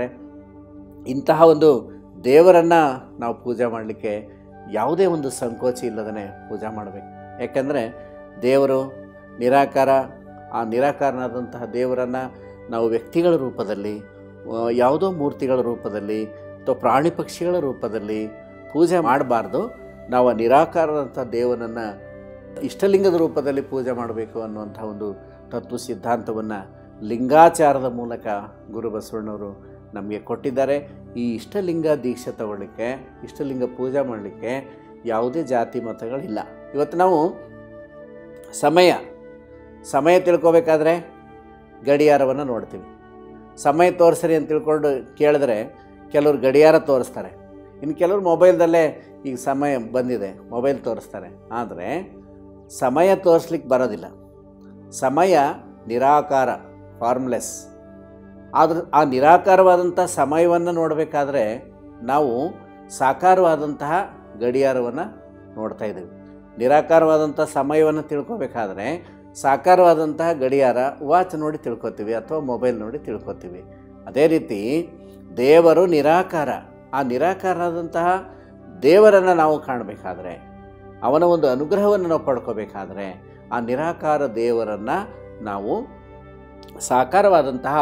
ಇಂತಹ ಒಂದು ದೇವರನ್ನು ನಾವು ಪೂಜೆ ಮಾಡಲಿಕ್ಕೆ ಯಾವುದೇ ಒಂದು ಸಂಕೋಚ ಇಲ್ಲದೇ ಪೂಜೆ ಮಾಡಬೇಕು ಯಾಕೆಂದರೆ ದೇವರು ನಿರಾಕಾರ ಆ ನಿರಾಕಾರನಾದಂತಹ ದೇವರನ್ನು ನಾವು ವ್ಯಕ್ತಿಗಳ ರೂಪದಲ್ಲಿ ಆ, ಯಾವುದೋ ಮೂರ್ತಿಗಳ ರೂಪದಲ್ಲಿ ಅಥವಾ ಪ್ರಾಣಿ ಪಕ್ಷಿಗಳ ರೂಪದಲ್ಲಿ ಪೂಜೆ ಮಾಡಬಾರ್ದು ನಾವು ಆ ನಿರಾಕಾರದಂಥ ದೇವನನ್ನು ಇಷ್ಟಲಿಂಗದ ರೂಪದಲ್ಲಿ ಪೂಜೆ ಮಾಡಬೇಕು ಅನ್ನುವಂಥ ಒಂದು ತತ್ವ ಸಿದ್ಧಾಂತವನ್ನು ಲಿಂಗಾಚಾರದ ಮೂಲಕ ಗುರು ಬಸವಣ್ಣವರು ನಮಗೆ ಕೊಟ್ಟಿದ್ದಾರೆ ಈ ಇಷ್ಟಲಿಂಗ ದೀಕ್ಷೆ ತಗೊಳ್ಳಿಕ್ಕೆ ಇಷ್ಟಲಿಂಗ ಪೂಜೆ ಮಾಡಲಿಕ್ಕೆ ಯಾವುದೇ ಜಾತಿ ಮತಗಳಿಲ್ಲ ಇವತ್ತು ನಾವು ಸಮಯ ಸಮಯ ತಿಳ್ಕೊಬೇಕಾದ್ರೆ ಗಡಿಯಾರವನ್ನು ನೋಡ್ತೀವಿ ಸಮಯ ತೋರಿಸ್ರಿ ಅಂತ ತಿಳ್ಕೊಂಡು ಕೇಳಿದ್ರೆ ಕೆಲವರು ಗಡಿಯಾರ ತೋರಿಸ್ತಾರೆ ಇನ್ನು ಕೆಲವರು ಮೊಬೈಲ್ದಲ್ಲೇ ಈಗ ಸಮಯ ಬಂದಿದೆ ಮೊಬೈಲ್ ತೋರಿಸ್ತಾರೆ ಆದರೆ ಸಮಯ ತೋರಿಸ್ಲಿಕ್ಕೆ ಬರೋದಿಲ್ಲ ಸಮಯ ನಿರಾಕಾರ ಫಾರ್ಮ್ಲೆಸ್ ಆದ್ರೆ ಆ ನಿರಾಕಾರವಾದಂಥ ಸಮಯವನ್ನು ನೋಡಬೇಕಾದ್ರೆ ನಾವು ಸಾಕಾರವಾದಂತಹ ಗಡಿಯಾರವನ್ನು ನೋಡ್ತಾ ಇದ್ದೀವಿ ನಿರಾಕಾರವಾದಂಥ ಸಮಯವನ್ನು ತಿಳ್ಕೊಬೇಕಾದ್ರೆ ಸಾಕಾರವಾದಂತಹ ಗಡಿಯಾರ ವಾಚ್ ನೋಡಿ ತಿಳ್ಕೊತೀವಿ ಅಥವಾ ಮೊಬೈಲ್ ನೋಡಿ ತಿಳ್ಕೊತೀವಿ ಅದೇ ರೀತಿ ದೇವರು ನಿರಾಕಾರ ಆ ನಿರಾಕಾರವಾದಂತಹ ದೇವರನ್ನು ನಾವು ಕಾಣಬೇಕಾದ್ರೆ ಅವನ ಒಂದು ಅನುಗ್ರಹವನ್ನು ನಾವು ಪಡ್ಕೋಬೇಕಾದ್ರೆ ಆ ನಿರಾಕಾರ ದೇವರನ್ನು ನಾವು ಸಾಕಾರವಾದಂತಹ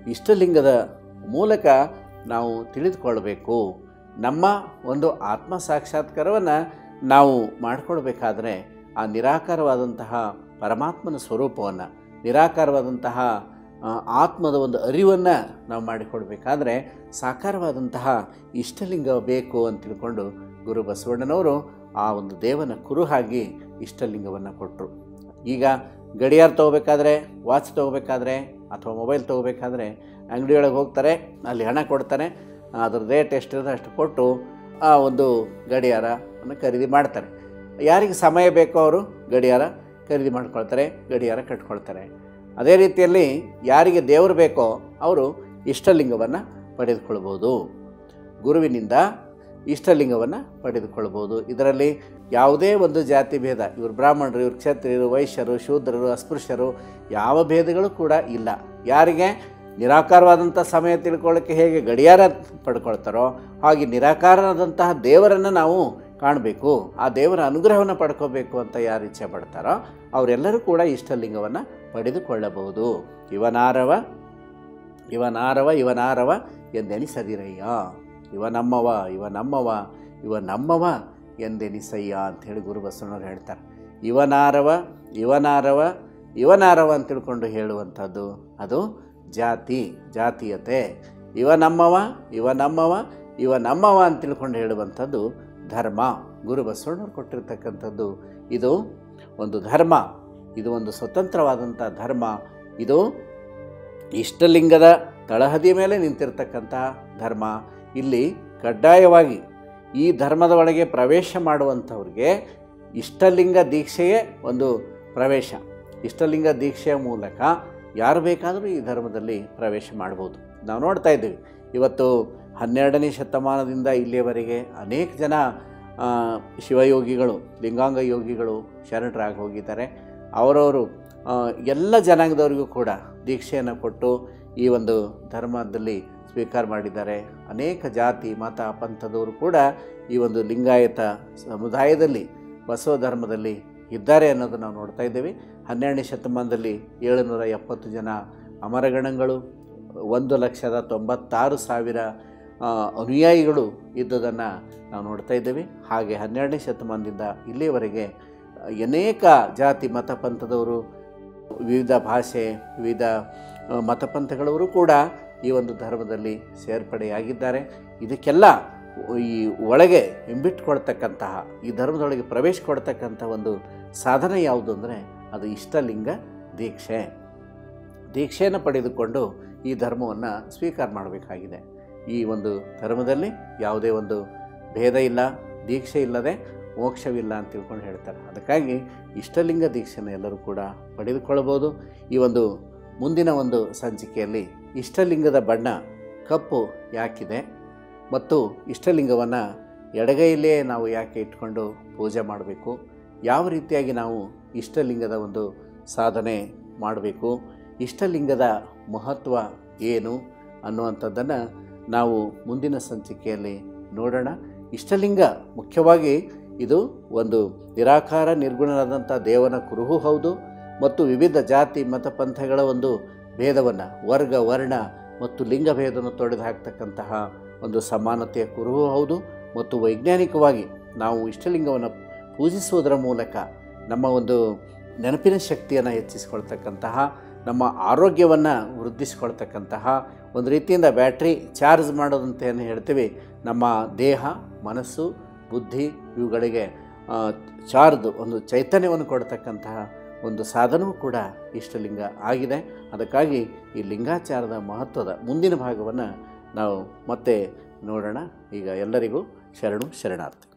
ಇಷ್ಟಲಿಂಗದ ಮೂಲಕ ನಾವು ತಿಳಿದುಕೊಳ್ಬೇಕು ನಮ್ಮ ಒಂದು ಆತ್ಮ ಸಾಕ್ಷಾತ್ಕಾರವನ್ನು ನಾವು ಮಾಡಿಕೊಳ್ಬೇಕಾದ್ರೆ ಆ ನಿರಾಕಾರವಾದಂತಹ ಪರಮಾತ್ಮನ ಸ್ವರೂಪವನ್ನು ನಿರಾಕಾರವಾದಂತಹ ಆ, ಆತ್ಮದ ಒಂದು ಅರಿವನ್ನು ನಾವು ಮಾಡಿಕೊಡ್ಬೇಕಾದ್ರೆ ಸಾಕಾರವಾದಂತಹ ಇಷ್ಟಲಿಂಗ ಬೇಕು ಅಂತ ತಿಳ್ಕೊಂಡು ಗುರು ಬಸವಣ್ಣನವರು ಆ ಒಂದು ದೇವನ ಕುರುಹಾಗಿ ಇಷ್ಟಲಿಂಗವನ್ನು ಕೊಟ್ಟರು ಈಗ ಗಡಿಯಾರ ತೊಗೋಬೇಕಾದ್ರೆ ವಾಚ್ ತೊಗೋಬೇಕಾದ್ರೆ ಅಥವಾ ಮೊಬೈಲ್ ತೊಗೋಬೇಕಾದ್ರೆ ಅಂಗಡಿಯೊಳಗೆ ಹೋಗ್ತಾರೆ ಅಲ್ಲಿ ಹಣ ಕೊಡ್ತಾರೆ ಅದ್ರ ರೇಟ್ ಎಷ್ಟಿರುತ್ತೆ ಅಷ್ಟು ಕೊಟ್ಟು ಆ ಒಂದು ಗಡಿಯಾರವನ್ನು ಖರೀದಿ ಮಾಡ್ತಾರೆ ಯಾರಿಗೆ ಸಮಯ ಬೇಕೋ ಅವರು ಗಡಿಯಾರ ಖರೀದಿ ಮಾಡ್ಕೊಳ್ತಾರೆ ಗಡಿಯಾರ ಕಟ್ಕೊಳ್ತಾರೆ ಅದೇ ರೀತಿಯಲ್ಲಿ ಯಾರಿಗೆ ದೇವರು ಬೇಕೋ ಅವರು ಇಷ್ಟಲಿಂಗವನ್ನು ಪಡೆದುಕೊಳ್ಬೋದು ಗುರುವಿನಿಂದ ಇಷ್ಟಲಿಂಗವನ್ನು ಪಡೆದುಕೊಳ್ಬೋದು ಇದರಲ್ಲಿ ಯಾವುದೇ ಒಂದು ಜಾತಿ ಭೇದ ಇವರು ಬ್ರಾಹ್ಮಣರು ಇವರು ಕ್ಷತ್ರಿಯರು ವೈಶ್ಯರು ಶೂದ್ರರು ಅಸ್ಪೃಶ್ಯರು ಯಾವ ಭೇದಗಳು ಕೂಡ ಇಲ್ಲ ಯಾರಿಗೆ ನಿರಾಕಾರವಾದಂಥ ಸಮಯ ತಿಳ್ಕೊಳ್ಳೋಕ್ಕೆ ಹೇಗೆ ಗಡಿಯಾರ ಪಡ್ಕೊಳ್ತಾರೋ ಹಾಗೆ ನಿರಾಕಾರವಾದಂತಹ ದೇವರನ್ನು ನಾವು ಕಾಣಬೇಕು ಆ ದೇವರ ಅನುಗ್ರಹವನ್ನು ಪಡ್ಕೋಬೇಕು ಅಂತ ಯಾರು ಇಚ್ಛೆ ಪಡ್ತಾರೋ ಅವರೆಲ್ಲರೂ ಕೂಡ ಇಷ್ಟಲಿಂಗವನ್ನು ಪಡೆದುಕೊಳ್ಳಬಹುದು ಇವನಾರವ ಇವನಾರವ ಇವನಾರವ ಎಂದೆನಿಸದಿರಯ್ಯ ಇವ ನಮ್ಮವ ಇವ ನಮ್ಮವ ಇವ ನಮ್ಮವ ಎಂದೆನಿಸಯ್ಯ ಅಂಥೇಳಿ ಗುರು ಬಸವಣ್ಣವ್ರು ಹೇಳ್ತಾರೆ ಇವನಾರವ ಇವನಾರವ ಇವನಾರವ ಅಂತ ತಿಳ್ಕೊಂಡು ಹೇಳುವಂಥದ್ದು ಅದು ಜಾತಿ ಜಾತೀಯತೆ ಇವ ನಮ್ಮವ ಇವ ನಮ್ಮವ ಇವ ನಮ್ಮವ ಅಂತ ತಿಳ್ಕೊಂಡು ಹೇಳುವಂಥದ್ದು ಧರ್ಮ ಗುರು ಬಸವಣ್ಣವ್ರು ಕೊಟ್ಟಿರ್ತಕ್ಕಂಥದ್ದು ಇದು ಒಂದು ಧರ್ಮ ಇದು ಒಂದು ಸ್ವತಂತ್ರವಾದಂಥ ಧರ್ಮ ಇದು ಇಷ್ಟಲಿಂಗದ ತಳಹದಿಯ ಮೇಲೆ ನಿಂತಿರ್ತಕ್ಕಂತಹ ಧರ್ಮ ಇಲ್ಲಿ ಕಡ್ಡಾಯವಾಗಿ ಈ ಧರ್ಮದ ಒಳಗೆ ಪ್ರವೇಶ ಮಾಡುವಂಥವ್ರಿಗೆ ಇಷ್ಟಲಿಂಗ ದೀಕ್ಷೆಯೇ ಒಂದು ಪ್ರವೇಶ ಇಷ್ಟಲಿಂಗ ದೀಕ್ಷೆಯ ಮೂಲಕ ಯಾರು ಬೇಕಾದರೂ ಈ ಧರ್ಮದಲ್ಲಿ ಪ್ರವೇಶ ಮಾಡ್ಬೋದು ನಾವು ನೋಡ್ತಾ ಇದ್ದೀವಿ ಇವತ್ತು ಹನ್ನೆರಡನೇ ಶತಮಾನದಿಂದ ಇಲ್ಲಿಯವರೆಗೆ ಅನೇಕ ಜನ ಆ, ಶಿವಯೋಗಿಗಳು ಲಿಂಗಾಂಗ ಯೋಗಿಗಳು ಶರಣರಾಗಿ ಹೋಗಿದ್ದಾರೆ ಅವರವರು ಆ, ಎಲ್ಲ ಜನಾಂಗದವರಿಗೂ ಕೂಡ ದೀಕ್ಷೆಯನ್ನು ಕೊಟ್ಟು ಈ ಒಂದು ಧರ್ಮದಲ್ಲಿ ಸ್ವೀಕಾರ ಮಾಡಿದ್ದಾರೆ ಅನೇಕ ಜಾತಿ ಮತ ಪಂಥದವರು ಕೂಡ ಈ ಒಂದು ಲಿಂಗಾಯತ ಸಮುದಾಯದಲ್ಲಿ ಬಸವ ಧರ್ಮದಲ್ಲಿ ಇದ್ದಾರೆ ಅನ್ನೋದು ನಾವು ನೋಡ್ತಾ ಇದ್ದೇವೆ ಹನ್ನೆರಡನೇ ಶತಮಾನದಲ್ಲಿ ಏಳುನೂರ ಎಪ್ಪತ್ತು ಜನ ಅಮರಗಣಗಳು ಒಂದು ಲಕ್ಷದ ತೊಂಬತ್ತಾರು ಸಾವಿರ ಆ, ಅನುಯಾಯಿಗಳು ಇದ್ದುದನ್ನು ನಾವು ನೋಡ್ತಾ ಇದ್ದೇವೆ ಹಾಗೆ ಹನ್ನೆರಡನೇ ಶತಮಾನದಿಂದ ಇಲ್ಲಿಯವರೆಗೆ ಅನೇಕ ಜಾತಿ ಮತ ಪಂಥದವರು ವಿವಿಧ ಭಾಷೆ ವಿವಿಧ ಆ, ಮತಪಂಥಗಳವರು ಕೂಡ ಈ ಒಂದು ಧರ್ಮದಲ್ಲಿ ಸೇರ್ಪಡೆಯಾಗಿದ್ದಾರೆ ಇದಕ್ಕೆಲ್ಲ ಈ ಒಳಗೆ ಹಿಂಬಿಟ್ಕೊಳ್ತಕ್ಕಂತಹ ಈ ಧರ್ಮದೊಳಗೆ ಪ್ರವೇಶ ಕೊಡ್ತಕ್ಕಂಥ ಒಂದು ಸಾಧನ ಯಾವುದು ಅಂದರೆ ಅದು ಇಷ್ಟಲಿಂಗ ದೀಕ್ಷೆ ದೀಕ್ಷೆಯನ್ನು ಪಡೆದುಕೊಂಡು ಈ ಧರ್ಮವನ್ನು ಸ್ವೀಕಾರ ಮಾಡಬೇಕಾಗಿದೆ ಈ ಒಂದು ಧರ್ಮದಲ್ಲಿ ಯಾವುದೇ ಒಂದು ಭೇದ ಇಲ್ಲ ದೀಕ್ಷೆ ಇಲ್ಲದೆ ಮೋಕ್ಷವಿಲ್ಲ ಅಂತ ತಿಳ್ಕೊಂಡು ಹೇಳ್ತಾರೆ ಅದಕ್ಕಾಗಿ ಇಷ್ಟಲಿಂಗ ದೀಕ್ಷೆನ ಎಲ್ಲರೂ ಕೂಡ ಪಡೆದುಕೊಳ್ಳಬಹುದು ಈ ಒಂದು ಮುಂದಿನ ಒಂದು ಸಂಚಿಕೆಯಲ್ಲಿ ಇಷ್ಟಲಿಂಗದ ಬಣ್ಣ ಕಪ್ಪು ಯಾಕಿದೆ ಮತ್ತು ಇಷ್ಟಲಿಂಗವನ್ನು ಎಡಗೈಯಲ್ಲೇ ನಾವು ಯಾಕೆ ಇಟ್ಕೊಂಡು ಪೂಜೆ ಮಾಡಬೇಕು ಯಾವ ರೀತಿಯಾಗಿ ನಾವು ಇಷ್ಟಲಿಂಗದ ಒಂದು ಸಾಧನೆ ಮಾಡಬೇಕು ಇಷ್ಟಲಿಂಗದ ಮಹತ್ವ ಏನು ಅನ್ನುವಂಥದ್ದನ್ನು ನಾವು ಮುಂದಿನ ಸಂಚಿಕೆಯಲ್ಲಿ ನೋಡೋಣ ಇಷ್ಟಲಿಂಗ ಮುಖ್ಯವಾಗಿ ಇದು ಒಂದು ನಿರಾಕಾರ ನಿರ್ಗುಣನಾದಂಥ ದೇವನ ಕುರುಹು ಹೌದು ಮತ್ತು ವಿವಿಧ ಜಾತಿ ಮತ ಪಂಥಗಳ ಒಂದು ಭೇದವನ್ನು ವರ್ಗ ವರ್ಣ ಮತ್ತು ಲಿಂಗ ಭೇದವನ್ನು ತೊಡೆದು ಹಾಕ್ತಕ್ಕಂತಹ ಒಂದು ಸಮಾನತೆಯ ಕುರುಹು ಹೌದು ಮತ್ತು ವೈಜ್ಞಾನಿಕವಾಗಿ ನಾವು ಇಷ್ಟಲಿಂಗವನ್ನು ಪೂಜಿಸುವುದರ ಮೂಲಕ ನಮ್ಮ ಒಂದು ನೆನಪಿನ ಶಕ್ತಿಯನ್ನು ಹೆಚ್ಚಿಸ್ಕೊಳ್ತಕ್ಕಂತಹ ನಮ್ಮ ಆರೋಗ್ಯವನ್ನು ವೃದ್ಧಿಸ್ಕೊಳ್ತಕ್ಕಂತಹ ಒಂದು ರೀತಿಯಿಂದ ಬ್ಯಾಟ್ರಿ ಚಾರ್ಜ್ ಮಾಡೋದಂತ ಏನು ಹೇಳ್ತೀವಿ ನಮ್ಮ ದೇಹ ಮನಸ್ಸು ಬುದ್ಧಿ ಇವುಗಳಿಗೆ ಆ, ಚಾರ್ಜ್ ಒಂದು ಚೈತನ್ಯವನ್ನು ಕೊಡ್ತಕ್ಕಂತಹ ಒಂದು ಸಾಧನವೂ ಕೂಡ ಇಷ್ಟಲಿಂಗ ಆಗಿದೆ ಅದಕ್ಕಾಗಿ ಈ ಲಿಂಗಾಚಾರದ ಮಹತ್ವದ ಮುಂದಿನ ಭಾಗವನ್ನು ನಾವು ಮತ್ತೆ ನೋಡೋಣ ಈಗ ಎಲ್ಲರಿಗೂ ಶರಣು ಶರಣಾರ್ಥಿ